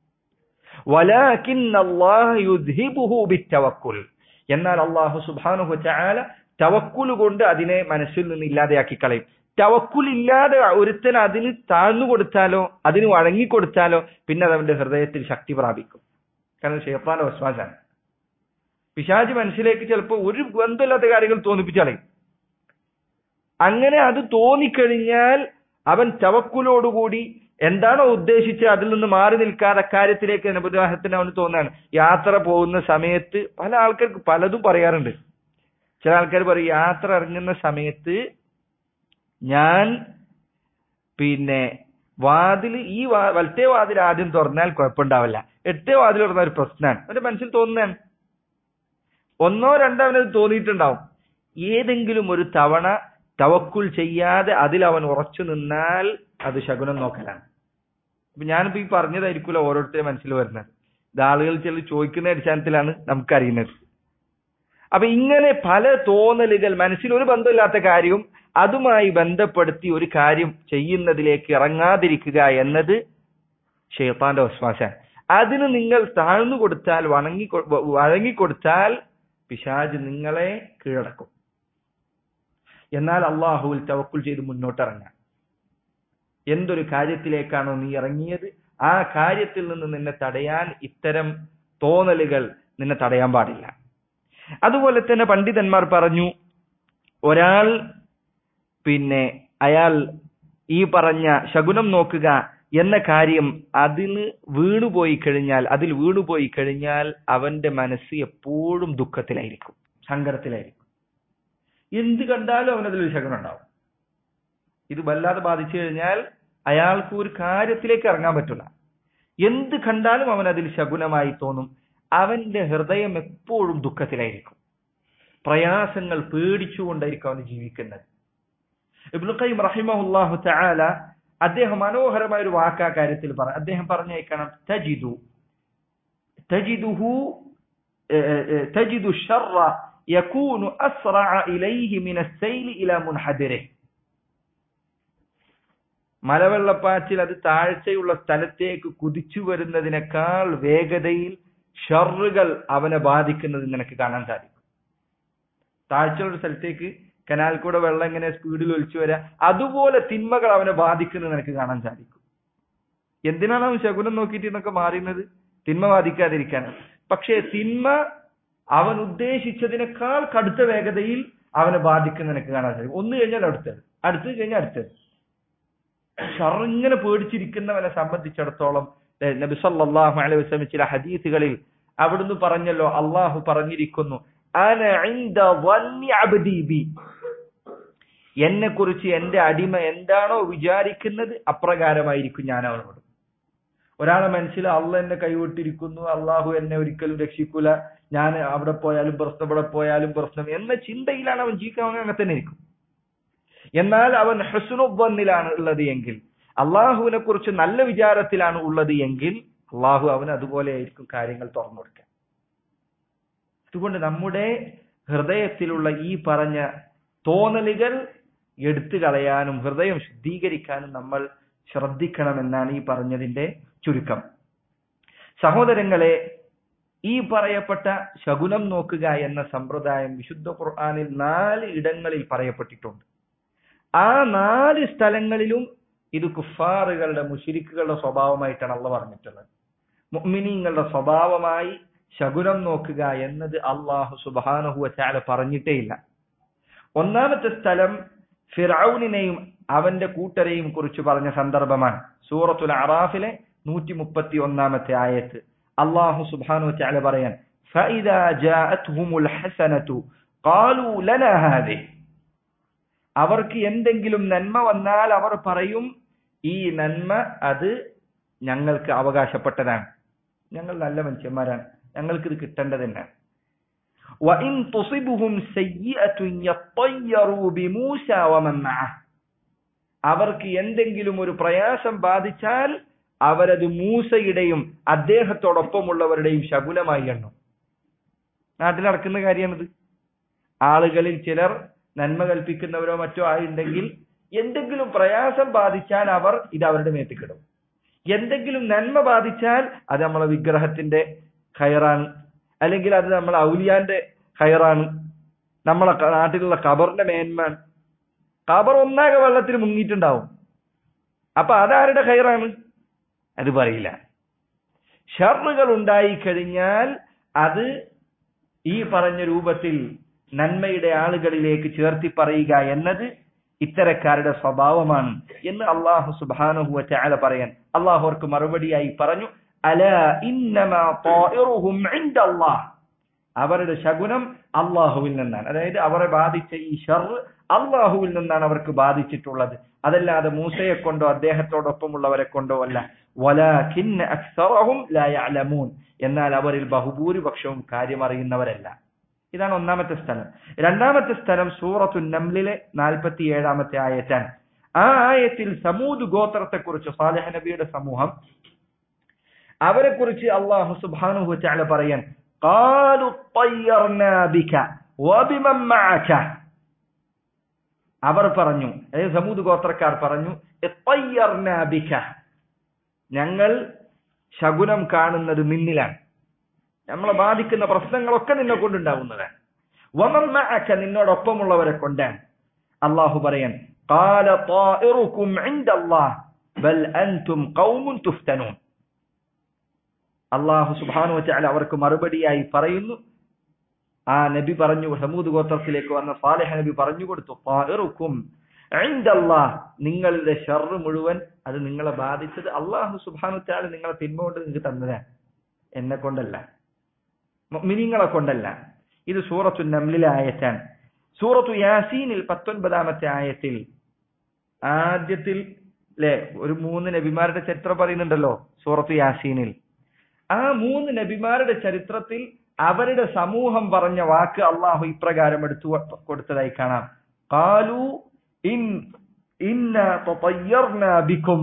Speaker 1: എന്നാൽ അള്ളാഹു സുബാനുഹു ചാല തവക്കുൽ കൊണ്ട് അതിനെ മനസ്സിൽ നിന്ന് ഇല്ലാതെയാക്കി കളയും തവക്കുൽ ഇല്ലാതെ ഒരുത്തൻ അതിന് താഴ്ന്നു കൊടുത്താലോ അതിന് വഴങ്ങിക്കൊടുത്താലോ പിന്നെ അത് അവന്റെ ഹൃദയത്തിൽ ശക്തി പ്രാപിക്കും കാരണം ഷെയ്ത്താന്റെ വിശ്വാസാണ് പിശാജ് മനസ്സിലേക്ക് ചിലപ്പോൾ ഒരു ബന്ധമില്ലാത്ത കാര്യങ്ങൾ തോന്നിപ്പിച്ചാളയും അങ്ങനെ അത് തോന്നിക്കഴിഞ്ഞാൽ അവൻ തവക്കുലോടുകൂടി എന്താണോ ഉദ്ദേശിച്ച് അതിൽ നിന്ന് മാറി നിൽക്കാതെ കാര്യത്തിലേക്ക് അനുബുദാഹത്തിന് അവന് തോന്നാണ് യാത്ര പോകുന്ന സമയത്ത് പല ആൾക്കാർക്ക് പലതും പറയാറുണ്ട് ചില ആൾക്കാർ പറയും യാത്ര ഇറങ്ങുന്ന സമയത്ത് ഞാൻ പിന്നെ വാതിൽ ഈ വലത്തെ വാതിൽ ആദ്യം തുറന്നാൽ കുഴപ്പമുണ്ടാവില്ല എട്ടേ വാതിൽ തുറന്ന ഒരു പ്രശ്നമാണ് അവന്റെ മനസ്സിൽ തോന്നുന്നതാണ് ഒന്നോ രണ്ടോ അവനത് തോന്നിയിട്ടുണ്ടാവും ഏതെങ്കിലും ഒരു തവണ തവക്കുൽ ചെയ്യാതെ അതിൽ അവൻ ഉറച്ചു നിന്നാൽ അത് ശകുനം നോക്കലാണ് ഇപ്പൊ ഞാനിപ്പോ ഈ പറഞ്ഞതായിരിക്കുമല്ലോ ഓരോരുത്തരുടെ മനസ്സിൽ വരുന്നത് ഇത് ആളുകൾ ചില ചോദിക്കുന്ന അടിസ്ഥാനത്തിലാണ് നമുക്കറിയുന്നത് അപ്പൊ ഇങ്ങനെ പല തോന്നലുകൾ മനസ്സിൽ ഒരു ബന്ധമില്ലാത്ത കാര്യവും അതുമായി ബന്ധപ്പെടുത്തി ഒരു കാര്യം ചെയ്യുന്നതിലേക്ക് ഇറങ്ങാതിരിക്കുക എന്നത് ഷെയ്ത്താന്റെ വിശ്വാസമാണ് അതിന് നിങ്ങൾ താഴ്ന്നു കൊടുത്താൽ വണങ്ങി വഴങ്ങിക്കൊടുത്താൽ പിശാജ് നിങ്ങളെ കീഴടക്കും എന്നാൽ അള്ളാഹുവിൽ തവക്കുൽ ചെയ്ത് മുന്നോട്ടിറങ്ങാം എന്തൊരു കാര്യത്തിലേക്കാണോ നീ ഇറങ്ങിയത് ആ കാര്യത്തിൽ നിന്ന് നിന്നെ തടയാൻ ഇത്തരം തോന്നലുകൾ നിന്നെ തടയാൻ പാടില്ല അതുപോലെ തന്നെ പണ്ഡിതന്മാർ പറഞ്ഞു ഒരാൾ പിന്നെ അയാൾ ഈ പറഞ്ഞ ശകുനം നോക്കുക എന്ന കാര്യം അതിന് വീണുപോയി കഴിഞ്ഞാൽ അതിൽ വീണുപോയി കഴിഞ്ഞാൽ അവന്റെ മനസ്സ് എപ്പോഴും ദുഃഖത്തിലായിരിക്കും സങ്കടത്തിലായിരിക്കും എന്ത് കണ്ടാലും അവനതിൽ ശകുനം ഉണ്ടാവും ഇത് വല്ലാതെ ബാധിച്ചു കഴിഞ്ഞാൽ അയാൾക്ക് ഒരു കാര്യത്തിലേക്ക് ഇറങ്ങാൻ പറ്റില്ല എന്ത് കണ്ടാലും അവൻ അതിൽ ശകുനമായി തോന്നും അവന്റെ ഹൃദയം എപ്പോഴും ദുഃഖത്തിലായിരിക്കും പ്രയാസങ്ങൾ പേടിച്ചുകൊണ്ടായിരിക്കും അവൻ ജീവിക്കുന്നത് ഇബ്നു ഖയ്യിം റഹിമഹുല്ലാഹു തആല അദ്ദേഹം മനോഹരമായ ഒരു വാക്ക് ആ കാര്യത്തിൽ പറ അദ്ദേഹം പറഞ്ഞേക്കണം തജിദു തജിദുഹു തജിദു ഷർറ യകൂനു അസ്റഅ ഇലൈഹി മിന السيل ഇല മുൻഹദിരിഹി മലവെള്ളപ്പാച്ചിൽ അത് താഴ്ചയുള്ള സ്ഥലത്തേക്ക് കുതിച്ചു വരുന്നതിനേക്കാൾ വേഗതയിൽ ഷറുകൾ അവനെ ബാധിക്കുന്നത് നിനക്ക് കാണാൻ സാധിക്കും താഴ്ചയുള്ള സ്ഥലത്തേക്ക് കനാൽ കൂടെ വെള്ളം ഇങ്ങനെ സ്പീഡിൽ ഒലിച്ചു വരാ അതുപോലെ തിന്മകൾ അവനെ ബാധിക്കുന്നത് നിനക്ക് കാണാൻ സാധിക്കും എന്തിനാണ് അവൻ ശകുനം നോക്കിയിട്ട് എന്നൊക്കെ മാറുന്നത് തിന്മ ബാധിക്കാതിരിക്കാനാണ് പക്ഷേ തിന്മ അവൻ ഉദ്ദേശിച്ചതിനേക്കാൾ കടുത്ത വേഗതയിൽ അവനെ ബാധിക്കുന്ന നിനക്ക് കാണാൻ സാധിക്കും ഒന്ന് കഴിഞ്ഞാൽ അടുത്തത് അടുത്തത് കഴിഞ്ഞാൽ അടുത്തത് ഷറിങ്ങനെ പേടിച്ചിരിക്കുന്നവനെ സംബന്ധിച്ചിടത്തോളം നബി സല്ലല്ലാഹു അലൈഹി വസല്ലം ചില ഹദീസുകളിൽ അവിടുന്ന് പറഞ്ഞല്ലോ അള്ളാഹു പറഞ്ഞിരിക്കുന്നു അന ഇൻദ വന്നി അബ്ദി ബി എന്നെ കുറിച്ച് എന്റെ അടിമ എന്താണോ വിചാരിക്കുന്നത് അപ്രകാരമായിരിക്കും ഞാൻ അവനോട് ഒരാളെ മനസ്സിൽ അള്ള എന്നെ കൈവിട്ടിരിക്കുന്നു അള്ളാഹു എന്നെ ഒരിക്കലും രക്ഷിക്കൂല ഞാൻ അവിടെ പോയാലും പ്രശ്നം ഇവിടെ പോയാലും പ്രശ്നം എന്ന ചിന്തയിലാണ് അവൻ ജീവിക്കാൻ അവൻ അങ്ങനെ തന്നെ ഇരിക്കും എന്നാൽ അവൻ ഹസുനുബന്നിലാണ് ഉള്ളത് എങ്കിൽ അള്ളാഹുവിനെ കുറിച്ച് നല്ല വിചാരത്തിലാണ് ഉള്ളത് എങ്കിൽ അള്ളാഹു അവന് അതുപോലെ ആയിരിക്കും കാര്യങ്ങൾ തുറന്നു കൊടുക്കുക അതുകൊണ്ട് നമ്മുടെ ഹൃദയത്തിലുള്ള ഈ പറഞ്ഞ തോന്നലുകൾ എടുത്തു കളയാനും ഹൃദയം ശുദ്ധീകരിക്കാനും നമ്മൾ ശ്രദ്ധിക്കണമെന്നാണ് ഈ പറഞ്ഞതിന്റെ ചുരുക്കം സഹോദരങ്ങളെ ഈ പറയപ്പെട്ട ശകുനം നോക്കുക എന്ന സമ്പ്രദായം വിശുദ്ധ ഖുർആാനിൽ നാല് ഇടങ്ങളിൽ പറയപ്പെട്ടിട്ടുണ്ട് ആ നാല് സ്ഥലങ്ങളിലും ഇത് കുഫാറുകളുടെ മുഷിരിക്കുകളുടെ സ്വഭാവമായിട്ടാണ് അള്ള പറഞ്ഞിട്ടുള്ളത് മുഅ്മിനീങ്ങളുടെ സ്വഭാവമായി ശകുനം നോക്കുക എന്നത് അള്ളാഹു സുബാനഹുവ ചാല പറഞ്ഞിട്ടേ ഇല്ല ഒന്നാമത്തെ സ്ഥലം ഫിറൌനിനെയും അവന്റെ കൂട്ടരെയും കുറിച്ച് പറഞ്ഞ സന്ദർഭമാണ് സൂറത്തുൽ അറാഫിലെ നൂറ്റി മുപ്പത്തി ഒന്നാമത്തെ ആയത്ത് അള്ളാഹു സുബാനു ചാല പറയാൻ فإذا جاءتهم الحسنة قالوا لنا هذه അവർക്ക് എന്തെങ്കിലും നന്മ വന്നാൽ അവർ പറയും ഈ നന്മ അത് ഞങ്ങൾക്ക് അവകാശപ്പെട്ടതാണ് ഞങ്ങൾ നല്ല മനുഷ്യന്മാരാണ് ഞങ്ങൾക്ക് ഇത് കിട്ടേണ്ടത് തന്നെയാണ് وإن تصبهم سيئة يطيروا بموسى ومن معه അവർക്ക് എന്തെങ്കിലും ഒരു പ്രയാസം ബാധിച്ചാൽ അവരത് മൂസയുടെയും അദ്ദേഹത്തോടൊപ്പമുള്ളവരുടെയും ശകുനമായി എണ്ണും നാട്ടിൽ നടക്കുന്ന കാര്യമാണിത് ആളുകളിൽ ചിലർ നന്മ കൽപ്പിക്കുന്നവരോ മറ്റോ ആയിട്ടുണ്ടെങ്കിൽ എന്തെങ്കിലും പ്രയാസം ബാധിച്ചാൽ അവർ ഇത് അവരുടെ മേത്തിക്കിടും എന്തെങ്കിലും നന്മ ബാധിച്ചാൽ അത് നമ്മളെ വിഗ്രഹത്തിന്റെ ഖയറാണ് അല്ലെങ്കിൽ അത് നമ്മളെ ഔലിയാന്റെ ഖയറാണ് നമ്മളെ ക- നാട്ടിലുള്ള ഖബറിന്റെ മേന്മാണ് ഖബർ ഒന്നാകെ വെള്ളത്തിൽ മുങ്ങിയിട്ടുണ്ടാവും അപ്പൊ അതാരുടെ ഖയറാണ് അത് പറയില്ല ഷറുകൾ ഉണ്ടായി കഴിഞ്ഞാൽ അത് ഈ പറഞ്ഞ രൂപത്തിൽ നന്മയുടെ ആളുകളിലേക്ക് ചേർത്തി പറയുക എന്നത് ഇത്തരക്കാരുടെ സ്വഭാവമാണ് എന്ന് അള്ളാഹു സുബാനുഹുവ ചാല പറയാൻ അള്ളാഹു അവർക്ക് മറുപടിയായി പറഞ്ഞു അല ഇന്നമാ ത്വാഇറുഹും ഇൻദല്ലാഹ്. അവരുടെ ശകുനം അള്ളാഹുവിൽ നിന്നാണ് അതായത് അവരെ ബാധിച്ച ഈ ഷർ അള്ളാഹുവിൽ നിന്നാണ് അവർക്ക് ബാധിച്ചിട്ടുള്ളത് അതല്ലാതെ മൂസയെ കൊണ്ടോ അദ്ദേഹത്തോടൊപ്പമുള്ളവരെ കൊണ്ടോ അല്ല വലാകിന്ന അക്സറഹും ലാ യഅലമൂൻ എന്നാൽ അവരിൽ ബഹുഭൂരിപക്ഷവും കാര്യം അറിയുന്നവരല്ല ഇതാണ് ഒന്നാമത്തെ സ്ഥലം രണ്ടാമത്തെ സ്ഥലം സൂറത്തു നംലിലെ നാൽപ്പത്തി ഏഴാമത്തെ ആയറ്റാണ് ആ ആയത്തിൽ സമൂദ് ഗോത്രത്തെ കുറിച്ച് സാലിഹ് നബിയുടെ സമൂഹം അവരെ കുറിച്ച് അള്ളാഹു സുബ്ഹാനഹു വതആല പറയാൻ قالوا طيرنا بك وبمن معك അവർ പറഞ്ഞു അതായത് സമൂത് ഗോത്രക്കാർ പറഞ്ഞു "ഇത്തയ്യർനാ ബിക." ഞങ്ങൾ ശകുനം കാണുന്നത് നിന്നിലാണ് നമ്മളെ ബാധിക്കുന്ന പ്രശ്നങ്ങളൊക്കെ നിന്നെ കൊണ്ടുണ്ടാവുന്നതാണ് വമൻ മഅക നിന്നോടൊപ്പമുള്ളവരെ കൊണ്ടാണ് അള്ളാഹു പറയാൻ قال طائركم عند الله بل أنتم قوم تفتنون അള്ളാഹു സുബാനു വച്ചാൽ അവർക്ക് മറുപടിയായി പറയുന്നു ആ നബി പറഞ്ഞു സമൂത് ഗോത്രത്തിലേക്ക് വന്ന സാലിഹ നബി പറഞ്ഞു കൊടുത്തു "ത്വാഇറുക്കും ഇൻദല്ലാഹ്." നിങ്ങളുടെ ഷർറ് മുഴുവൻ അത് നിങ്ങളെ ബാധിച്ചത് അള്ളാഹു സുബാനു വച്ചാൽ നിങ്ങളെ തിന്മ കൊണ്ട് നിങ്ങൾക്ക് തന്നതാണ് എന്നെ കൊണ്ടല്ല മിനിങ്ങളെ കൊണ്ടല്ല ഇത് സൂറത്തു നംലിലെ ആയറ്റാണ് സൂറത്തു യാസീനിൽ പത്തൊൻപതാമത്തെ ആയത്തിൽ ആദ്യത്തിൽ അല്ലെ ഒരു മൂന്ന് നബിമാരുടെ ചരിത്രം പറയുന്നുണ്ടല്ലോ സൂറത്തു യാസീനിൽ ആ മൂന്ന് നബിമാരുടെ ചരിത്രത്തിൽ അവരുടെ സമൂഹം പറഞ്ഞ വാക്ക് അള്ളാഹു ഇപ്രകാരം എടുത്തു കൊടുത്തതായി കാണാം കാലു ഇൻ ഇന്ന തطيرنا ബിക്കും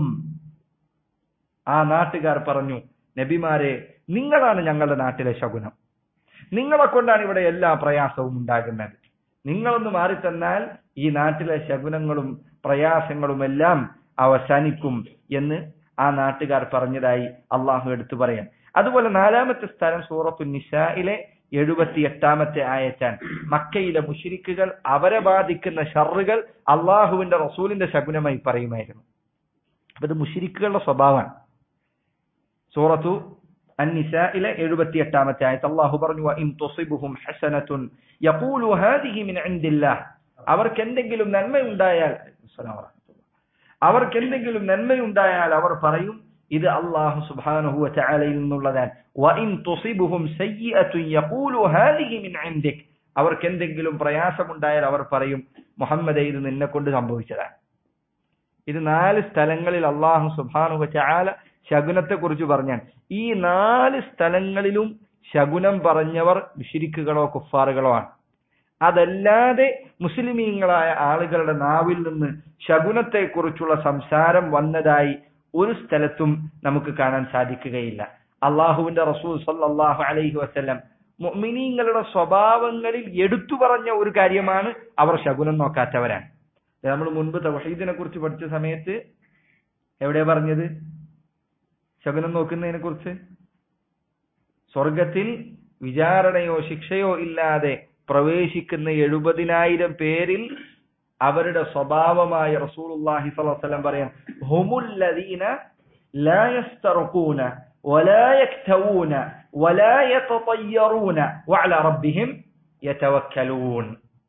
Speaker 1: ആ നാട്ടുകാർ പറഞ്ഞു നബിമാരെ നിങ്ങളാണ് ഞങ്ങളുടെ നാട്ടിലെ ശകുനം നിങ്ങളെ കൊണ്ടാണ് ഇവിടെ എല്ലാ പ്രയാസവും ഉണ്ടാകുന്നത് നിങ്ങളൊന്ന് മാറിത്തന്നാൽ ഈ നാട്ടിലെ ശകുനങ്ങളും പ്രയാസങ്ങളും എല്ലാം അവസാനിക്കും എന്ന് ആ നാട്ടുകാർ പറഞ്ഞതായി അള്ളാഹു എടുത്തു പറയാം അതുപോലെ നാലാമത്തെ സ്ഥലം സൂറത്തു നിസായിലെ എഴുപത്തി എട്ടാമത്തെ ആയറ്റാൻ മക്കയിലെ മുഷിരിക്കുകൾ അവരെ ബാധിക്കുന്ന ഷറുകൾ അള്ളാഹുവിന്റെ റസൂലിന്റെ ശകുനമായി പറയുമായിരുന്നു അപ്പൊ ഇത് മുഷിരിക്കുകളുടെ സ്വഭാവമാണ് സൂറത്തു അന്നിസായിലെ എഴുപത്തി എട്ടാമത്തെ ആയത്ത് അള്ളാഹു പറഞ്ഞു "വഇൻ തുസിബുഹും ഹസനത്തുൻ യഖൂലു ഹാദിഹി മിൻ ഇൻദില്ലാഹ്." അവർക്ക് എന്തെങ്കിലും നന്മയുണ്ടായാൽ അസ്സലാമു അലൈക്കും. അവർക്ക് എന്തെങ്കിലും നന്മയുണ്ടായാൽ അവർ പറയും ഇത് അള്ളാഹു സുബ്ഹാനഹു വതആലയിൽ നിന്നുള്ളതാണ് വഇൻ തുസിബുഹും സയ്യിഅത്തുൻ യഖൂലു ഹാദിഹി മിൻ ഇൻദിക് അവർക്ക് എന്തെങ്കിലും പ്രയാസമുണ്ടായാൽ അവർ പറയും മുഹമ്മദേ ഇത് നിന്നെ കൊണ്ട് സംഭവിച്ചതാണ് ഇത് നാല് സ്ഥലങ്ങളിൽ അള്ളാഹു സുബ്ഹാനഹു വതആല ശകുനത്തെ കുറിച്ച് പറഞ്ഞാൽ ഈ നാല് സ്ഥലങ്ങളിലും ശകുനം പറഞ്ഞവർ വിഷിരിക്കുകളോ കുഫാറുകളോ ആണ് അതല്ലാതെ മുസ്ലിമീങ്ങളായ ആളുകളുടെ നാവിൽ നിന്ന് ശകുനത്തെ കുറിച്ചുള്ള സംസാരം വന്നതായി ഒരു സ്ഥലത്തും നമുക്ക് കാണാൻ സാധിക്കുകയില്ല അള്ളാഹുവിന്റെ റസൂൽ സല്ലല്ലാഹു അലൈഹി വസല്ലം മുഅ്മിനീങ്ങളുടെ സ്വഭാവങ്ങളിൽ എടുത്തു പറഞ്ഞ ഒരു കാര്യമാണ് അവർ ശകുനം നോക്കാത്തവരാണ് നമ്മൾ മുൻപ് തൗഹീദിനെ കുറിച്ച് പഠിച്ച സമയത്ത് എവിടെയാ പറഞ്ഞത് ശകുനം നോക്കുന്നതിനെ കുറിച്ച് സ്വർഗത്തിൽ വിചാരണയോ ശിക്ഷയോ ഇല്ലാതെ പ്രവേശിക്കുന്ന എഴുപതിനായിരം പേരിൽ അവരുടെ സ്വഭാവമായ റസൂലുള്ളാഹി സ്വല്ലല്ലാഹു അലൈഹി വസല്ലം പറയാം ഹുമുല്ലദീന ലാ യസ്തറഖൂന ولا يكتوون ولا يتطيرون وعلى ربهم يتوكلون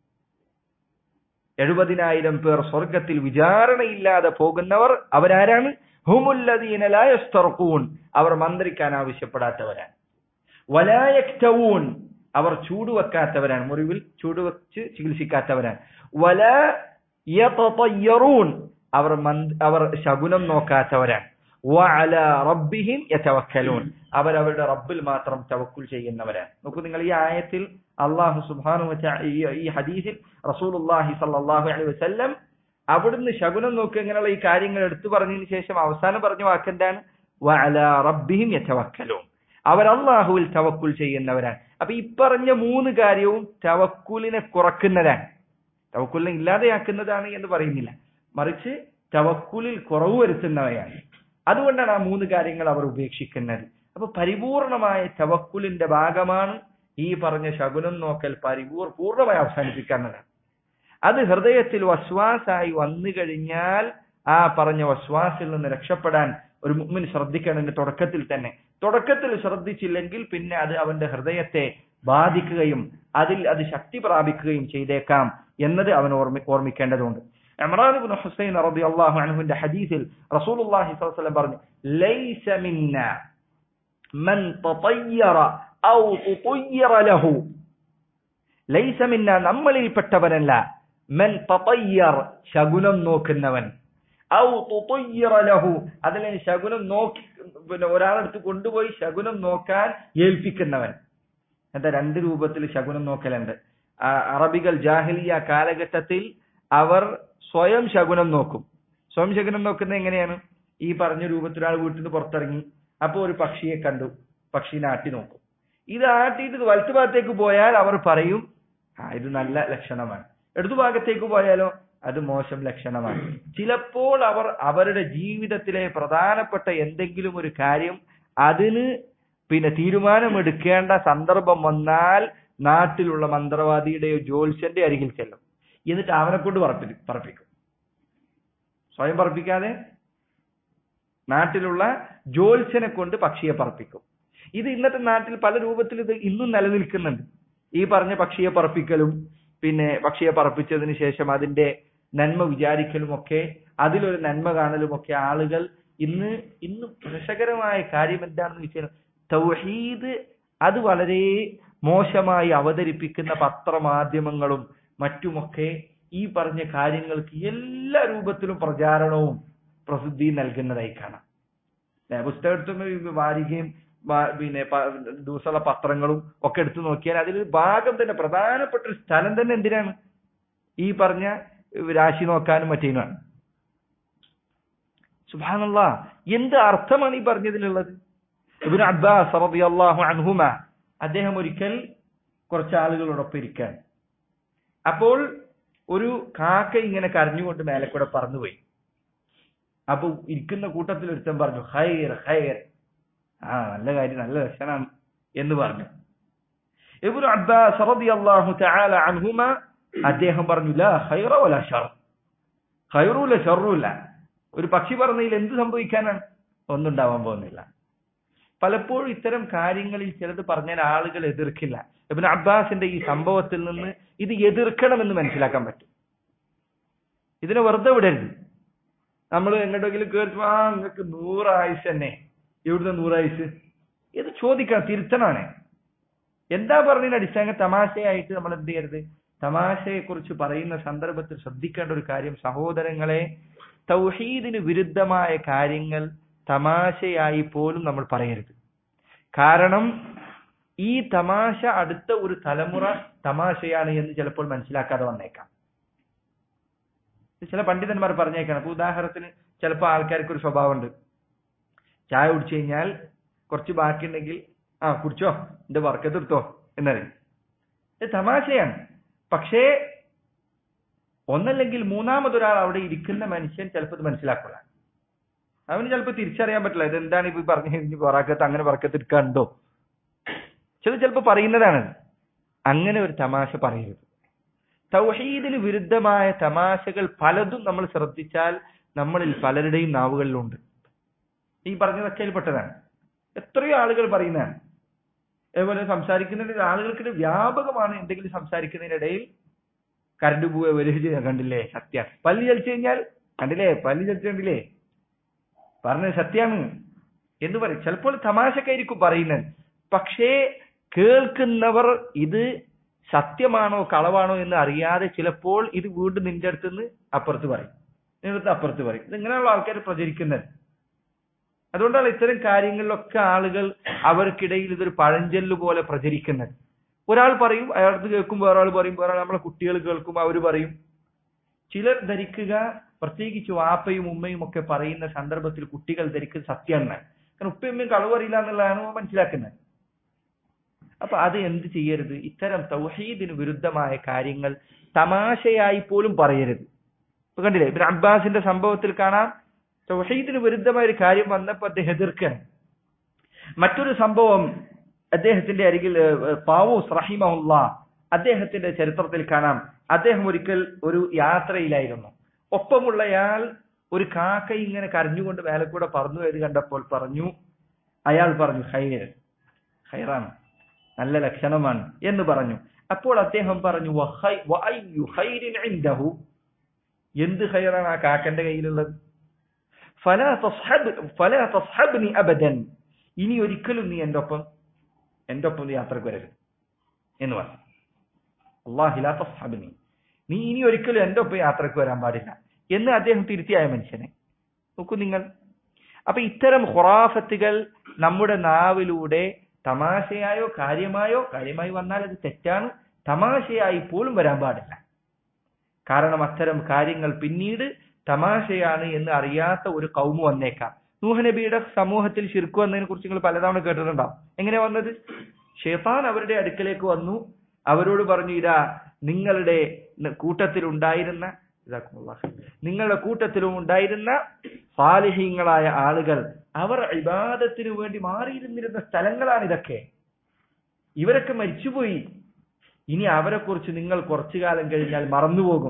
Speaker 1: എഴുപതിനായിരം പേർ സ്വർഗത്തിൽ വിചാരണയില്ലാതെ പോകുന്നവർ അവരാരാണ് ഹുമുല്ലദീന ലാ യസ്തർഖൂൻ അവർ മന്ത്രിക്കാൻ ആവശ്യപ്പെടാത്തവരാണ് വലായക്തവൂൻ അവർ ചൂടുവെക്കാത്തവരാണ് മുറിവിൽ ചൂടുവെച്ച് ചികിത്സിക്കാത്തവരാണ് വല യതതയ്യറൂൻ അവർ മന്ത് അവർ ശകുനം നോക്കാത്തവരാണ് വഅല റബ്ബിഹിം യതവക്കലൂൻ അവരവരുടെ റബ്ബിൽ മാത്രം തവക്കുൽ ചെയ്യുന്നവരാണ് നോക്കൂ നിങ്ങൾ ഈ ആയത്തിൽ അള്ളാഹു സുബ്ഹാനഹു വതആല ഈ ഹദീസിൽ റസൂലുള്ളാഹി സ്വല്ലല്ലാഹു അലൈഹി വസല്ലം അവിടുന്ന് ശകുനം നോക്കുക ഇങ്ങനെയുള്ള ഈ കാര്യങ്ങൾ എടുത്തു പറഞ്ഞതിന് ശേഷം അവസാനം പറഞ്ഞ വാക്കെന്താണ് വഅല റബ്ബിഹിം യതവക്കലൂൻ അവർ അള്ളാഹുവിൽ തവക്കുൽ ചെയ്യുന്നവരാണ് അപ്പൊ ഈ പറഞ്ഞ മൂന്ന് കാര്യവും തവക്കുലിനെ കുറക്കുന്നതാണ് തവക്കുലിനെ ഇല്ലാതെയാക്കുന്നതാണ് എന്ന് പറയുന്നില്ല മറിച്ച് തവക്കുലിൽ കുറവ് വരുത്തുന്നവയാണ് അതുകൊണ്ടാണ് ആ മൂന്ന് കാര്യങ്ങൾ അവർ ഉപേക്ഷിക്കുന്നത് അപ്പൊ പരിപൂർണമായ തവക്കുലിന്റെ ഭാഗമാണ് ഈ പറഞ്ഞ ശകുനം നോക്കൽ പരിപൂർ പൂർണ്ണമായി അവസാനിപ്പിക്കാന്നതാണ് അത് ഹൃദയത്തിൽ വസ്വാസായി വന്നു കഴിഞ്ഞാൽ ആ പറഞ്ഞ വസ്വാസിൽ നിന്ന് രക്ഷപ്പെടാൻ ഒരു മുമ്മിൻ ശ്രദ്ധിക്കണം തുടക്കത്തിൽ തന്നെ തുടക്കത്തിൽ ശ്രദ്ധിച്ചില്ലെങ്കിൽ പിന്നെ അത് അവന്റെ ഹൃദയത്തെ ബാധിക്കുകയും അതിൽ അത് ശക്തി പ്രാപിക്കുകയും ചെയ്തേക്കാം എന്നത് അവൻ ഓർമ്മ ഓർമ്മിക്കേണ്ടതുണ്ട് ഇമ്രാൻ ഇബ്നു ഹുസൈൻ റളിയല്ലാഹു അൻഹുവിന്റെ ഹദീസിൽ റസൂലുള്ളാഹി സ്വല്ലല്ലാഹു അലൈഹി വസല്ലം പറഞ്ഞു ലൈസ മിന്ന മൻ തതയ്യറ ഔ തുതയ്യറ ലഹു ലൈസ മിന്ന നമ്മളിൽപ്പെട്ടവനല്ല മൻ തതയ്യർ ശകുനം നോക്കുന്നവൻ ഔ തുതയ്യറ ലഹു അതിലെ ശകുനം നോക്കി പിന്നെ ഒരാളെടുത്ത് കൊണ്ടുപോയി ശകുനം നോക്കാൻ ഏൽപ്പിക്കുന്നവൻ എന്താ രണ്ട് രൂപത്തിൽ ശകുനം നോക്കലുണ്ട് ആ അറബികൾ ജാഹിലിയ കാലഘട്ടത്തിൽ അവർ സ്വയം ശകുനം നോക്കും സ്വയം ശകുനം നോക്കുന്നത് എങ്ങനെയാണ് ഈ പറഞ്ഞ രൂപത്തിൽ ഒരാൾ വീട്ടിൽ നിന്ന് പുറത്തിറങ്ങി അപ്പൊ ഒരു പക്ഷിയെ കണ്ടു പക്ഷീനെ ആട്ടി നോക്കും ഇത് ആട്ടിയിട്ട് ഇത് വലത്തു ഭാഗത്തേക്ക് പോയാൽ അവർ പറയും ആ ഇത് നല്ല ലക്ഷണമാണ് ഇടതു ഭാഗത്തേക്ക് പോയാലോ അത് മോശം ലക്ഷണമാണ് ചിലപ്പോൾ അവർ അവരുടെ ജീവിതത്തിലെ പ്രധാനപ്പെട്ട എന്തെങ്കിലും ഒരു കാര്യം അതിന് പിന്നെ തീരുമാനമെടുക്കേണ്ട സന്ദർഭം വന്നാൽ നാട്ടിലുള്ള മന്ത്രവാദിയുടെയോ ജ്യോത്സ്യന്റെ അരികിൽ ചെല്ലും എന്നിട്ട് അവനെ കൊണ്ട് പറപ്പി പറപ്പിക്കും സ്വയം പറപ്പിക്കാതെ നാട്ടിലുള്ള ജ്യോത്സ്യനെ കൊണ്ട് പക്ഷിയെ പറപ്പിക്കും ഇത് ഇന്നത്തെ നാട്ടിൽ പല രൂപത്തിൽ ഇത് ഇന്നും നിലനിൽക്കുന്നുണ്ട് ഈ പറഞ്ഞ പക്ഷിയെ പറപ്പിക്കലും പിന്നെ പക്ഷിയെ പറപ്പിച്ചതിന് ശേഷം അതിന്റെ നന്മ വിചാരിക്കലും ഒക്കെ അതിലൊരു നന്മ കാണലും ഒക്കെ ആളുകൾ ഇന്ന് ഇന്ന് രസകരമായ കാര്യം എന്താണെന്ന് വെച്ചാൽ തൗഹീദ് അത് വളരെ മോശമായി അവതരിപ്പിക്കുന്ന പത്രമാധ്യമങ്ങളും മറ്റുമൊക്കെ ഈ പറഞ്ഞ കാര്യങ്ങൾക്ക് എല്ലാ രൂപത്തിലും പ്രചാരണവും പ്രസിദ്ധിയും നൽകുന്നതായി കാണാം പുസ്തകം എടുത്തുമ്പോൾ വാരികയും പിന്നെ ദിവസമുള്ള പത്രങ്ങളും ഒക്കെ എടുത്തു നോക്കിയാൽ അതിൽ ഭാഗം തന്നെ പ്രധാനപ്പെട്ട ഒരു സ്ഥലം തന്നെ എന്തിനാണ് ഈ പറഞ്ഞ രാശി നോക്കാനും മറ്റേനുമാണ് സുബാനുള്ള എന്ത് അർത്ഥമാണ് ഈ പറഞ്ഞതിലുള്ളത് ഇബിൻ അബ്ബാസ് റളിയല്ലാഹു അൻഹുമ അദ്ദേഹം ഒരിക്കൽ കുറച്ച് ആളുകളോടൊപ്പം ഇരിക്കാൻ അപ്പോൾ ഒരു കാക്ക ഇങ്ങനെ കരഞ്ഞുകൊണ്ട് മേലെ കൂടെ പറന്നുപോയി അപ്പൊ ഇരിക്കുന്ന കൂട്ടത്തിൽ ഒരുത്തൻ പറഞ്ഞു ഹൈർ ഹൈർ ആ നല്ല കാര്യം നല്ല ലക്ഷണമാണ് എന്ന് പറഞ്ഞു ഇബ്നു അബ്ബാസ് റളിയല്ലാഹു തആല അൻഹുമ അദ്ദേഹം പറഞ്ഞു ലാ ഹൈറ വലാ ഷർ ഹൈറുല ഷറുല ഒരു പക്ഷി പറഞ്ഞതിൽ എന്ത് സംഭവിക്കാനാണ് ഒന്നും ഉണ്ടാവാൻ പോകുന്നില്ല പലപ്പോഴും ഇത്തരം കാര്യങ്ങളിൽ ചിലത് പറഞ്ഞാൽ ആളുകൾ എതിർക്കില്ല ഇബ്നു അബ്ബാസിന്റെ ഈ സംഭവത്തിൽ നിന്ന് ഇത് എതിർക്കണമെന്ന് മനസ്സിലാക്കാൻ പറ്റും ഇതിനെ വെറുതെ വിടരുത് നമ്മൾ എങ്ങോട്ടെങ്കിലും കേട്ടു ആ നിങ്ങൾക്ക് നൂറായുസ് തന്നെ എവിടുന്ന് നൂറായുസ് ഇത് ചോദിക്കണം തിരുത്തണാണ് എന്താ പറഞ്ഞതിന്റെ അടിസ്ഥാന തമാശയായിട്ട് നമ്മൾ എന്ത് ചെയ്യരുത് തമാശയെ കുറിച്ച് പറയുന്ന സന്ദർഭത്തിൽ ശ്രദ്ധിക്കേണ്ട ഒരു കാര്യം സഹോദരങ്ങളെ തൗഹീദിന് വിരുദ്ധമായ കാര്യങ്ങൾ തമാശയായി പോലും നമ്മൾ പറയരുത് കാരണം ഈ തമാശ അടുത്ത ഒരു തലമുറ തമാശയാണ് എന്ന് ചിലപ്പോൾ മനസ്സിലാക്കാതെ വന്നേക്കാം ചില പണ്ഡിതന്മാർ പറഞ്ഞേക്കാണ് അപ്പൊ ഉദാഹരണത്തിന് ചിലപ്പോൾ ആൾക്കാർക്ക് ഒരു സ്വഭാവമുണ്ട് ചായ കുടിച്ചു കഴിഞ്ഞാൽ കുറച്ച് ബാക്കിയുണ്ടെങ്കിൽ ആ കുടിച്ചോ എന്റെ വർക്കത്ത് എടുത്തോ എന്നറിയും ഇത് തമാശയാണ് പക്ഷേ ഒന്നല്ലെങ്കിൽ മൂന്നാമതൊരാൾ അവിടെ ഇരിക്കുന്ന മനുഷ്യൻ ചിലപ്പോൾ ഇത് മനസ്സിലാക്കില്ല അവന് ചിലപ്പോൾ തിരിച്ചറിയാൻ പറ്റില്ല ഇത് എന്താണ് ഇപ്പൊ പറഞ്ഞു കഴിഞ്ഞ് പൊറാക്കത്ത് അങ്ങനെ വർക്കത്ത് എടുക്കാണ്ടോ ചില ചിലപ്പോൾ പറയുന്നതാണ് അങ്ങനെ ഒരു തമാശ പറയരുത് തൗഹീദിന് വിരുദ്ധമായ തമാശകൾ പലതും നമ്മൾ ശ്രദ്ധിച്ചാൽ നമ്മളിൽ പലരുടെയും നാവുകളിലുണ്ട് ഈ പറഞ്ഞതൊക്കെ അതിൽപ്പെട്ടതാണ് എത്രയോ ആളുകൾ പറയുന്നതാണ് അതുപോലെ സംസാരിക്കുന്നതിന് ആളുകൾക്ക് വ്യാപകമാണ് എന്തെങ്കിലും സംസാരിക്കുന്നതിനിടയിൽ കരണ്ട് പോവുക വരിക കണ്ടില്ലേ സത്യം പല്ല് ചലിച്ചു കഴിഞ്ഞാൽ കണ്ടില്ലേ പല്ല് ചലിച്ചു കണ്ടില്ലേ പറഞ്ഞത് സത്യാണ് എന്ന് പറയും ചിലപ്പോൾ തമാശക്കായിരിക്കും പറയുന്നത് പക്ഷേ കേൾക്കുന്നവർ ഇത് സത്യമാണോ കളവാണോ എന്ന് അറിയാതെ ചിലപ്പോൾ ഇത് വീണ്ടും നിന്റെ അടുത്തുനിന്ന് അപ്പുറത്ത് പറയും നിന്റെ അടുത്ത് അപ്പുറത്ത് പറയും ഇത് ഇങ്ങനെയുള്ള ആൾക്കാർ പ്രചരിക്കുന്നത് അതുകൊണ്ടാണ് ഇത്തരം കാര്യങ്ങളിലൊക്കെ ആളുകൾ അവർക്കിടയിൽ ഇതൊരു പഴഞ്ചൊല്ല് പോലെ പ്രചരിക്കുന്നത് ഒരാൾ പറയും അയാൾക്ക് കേൾക്കും വേറെ ആൾ പറയും വേറെ നമ്മളെ കുട്ടികൾ കേൾക്കും അവർ പറയും ചിലർ ധരിക്കുക പ്രത്യേകിച്ച് വാപ്പയും ഉമ്മയും ഒക്കെ പറയുന്ന സന്ദർഭത്തിൽ കുട്ടികൾ ധരിക്കുന്നത് സത്യമാണ് കാരണം ഉപ്പയും ഉമ്മയും കളവ് അറിയില്ല എന്നുള്ളതാണ് മനസ്സിലാക്കുന്നത് അപ്പൊ അത് എന്ത് ചെയ്യരുത് ഇത്തരം തൗഹീദിന് വിരുദ്ധമായ കാര്യങ്ങൾ തമാശയായി പോലും പറയരുത് ഇപ്പൊ കണ്ടില്ലേ ഇബ്രാഹിം അബ്ബാസിന്റെ സംഭവത്തിൽ കാണാം തൗഹീദിന് വിരുദ്ധമായ ഒരു കാര്യം വന്നപ്പോ അദ്ദേഹം എതിർക്കണം മറ്റൊരു സംഭവം അദ്ദേഹത്തിന്റെ അരികിൽ പാവൂസ് റഹിമഹുല്ല അദ്ദേഹത്തിന്റെ ചരിത്രത്തിൽ കാണാം അദ്ദേഹം ഒരിക്കൽ ഒരു യാത്രയിലായിരുന്നു ഒപ്പമുള്ളയാൾ ഒരു കാക്ക ഇങ്ങനെ കരഞ്ഞുകൊണ്ട് മേലെ കൂടെ പറന്നു എന്ന് കണ്ടപ്പോൾ പറഞ്ഞു അയാൾ പറഞ്ഞു ഹൈർ ഹൈറാണ് നല്ല ലക്ഷണമാണ് എന്ന് പറഞ്ഞു അപ്പോൾ അദ്ദേഹം പറഞ്ഞു എന്ത് ഹൈറാണ് ആ കാക്കന്റെ കയ്യിലുള്ളത് അബദൻ ഇനി ഒരിക്കലും നീ എന്റെ ഒപ്പം എന്റെ ഒപ്പം യാത്രക്ക് വരരുത് എന്ന് പറഞ്ഞു അള്ളാഹിലാ തസ്ഹബിനി നീ ഇനി ഒരിക്കലും എന്റെ ഒപ്പം യാത്രക്ക് വരാൻ പാടില്ല എന്ന് അദ്ദേഹം തിരുത്തിയായ മനുഷ്യനെ നോക്കൂ നിങ്ങൾ അപ്പൊ ഇത്തരം ഹുറാഫത്തുകൾ നമ്മുടെ നാവിലൂടെ തമാശയായോ കാര്യമായോ കാര്യമായി വന്നാൽ അത് തെറ്റാണ് തമാശയായി പോലും വരാൻ പാടില്ല കാരണം അത്തരം കാര്യങ്ങൾ പിന്നീട് തമാശയാണ് എന്ന് അറിയാത്ത ഒരു കൗമ വന്നേക്കാം നൂഹനബിയുടെ സമൂഹത്തിൽ ശിർക്ക് വന്നതിനെ കുറിച്ച് നിങ്ങൾ പലതവണ കേട്ടിട്ടുണ്ടാവും എങ്ങനെ വന്നത് ഷെയ്ത്താൻ അവരുടെ അടുക്കലേക്ക് വന്നു അവരോട് പറഞ്ഞു ഇതാ നിങ്ങളുടെ കൂട്ടത്തിൽ ഉണ്ടായിരുന്ന നിങ്ങളുടെ കൂട്ടത്തിലും ഉണ്ടായിരുന്ന സാലിഹ്യങ്ങളായ ആളുകൾ അവർ ഇബാദത്തിനു വേണ്ടി മാറിയിരുന്നിരുന്ന സ്ഥലങ്ങളാണ് ഇതൊക്കെ ഇവരൊക്കെ മരിച്ചുപോയി ഇനി അവരെ കുറിച്ച് നിങ്ങൾ കുറച്ചു കാലം കഴിഞ്ഞാൽ മറന്നുപോകും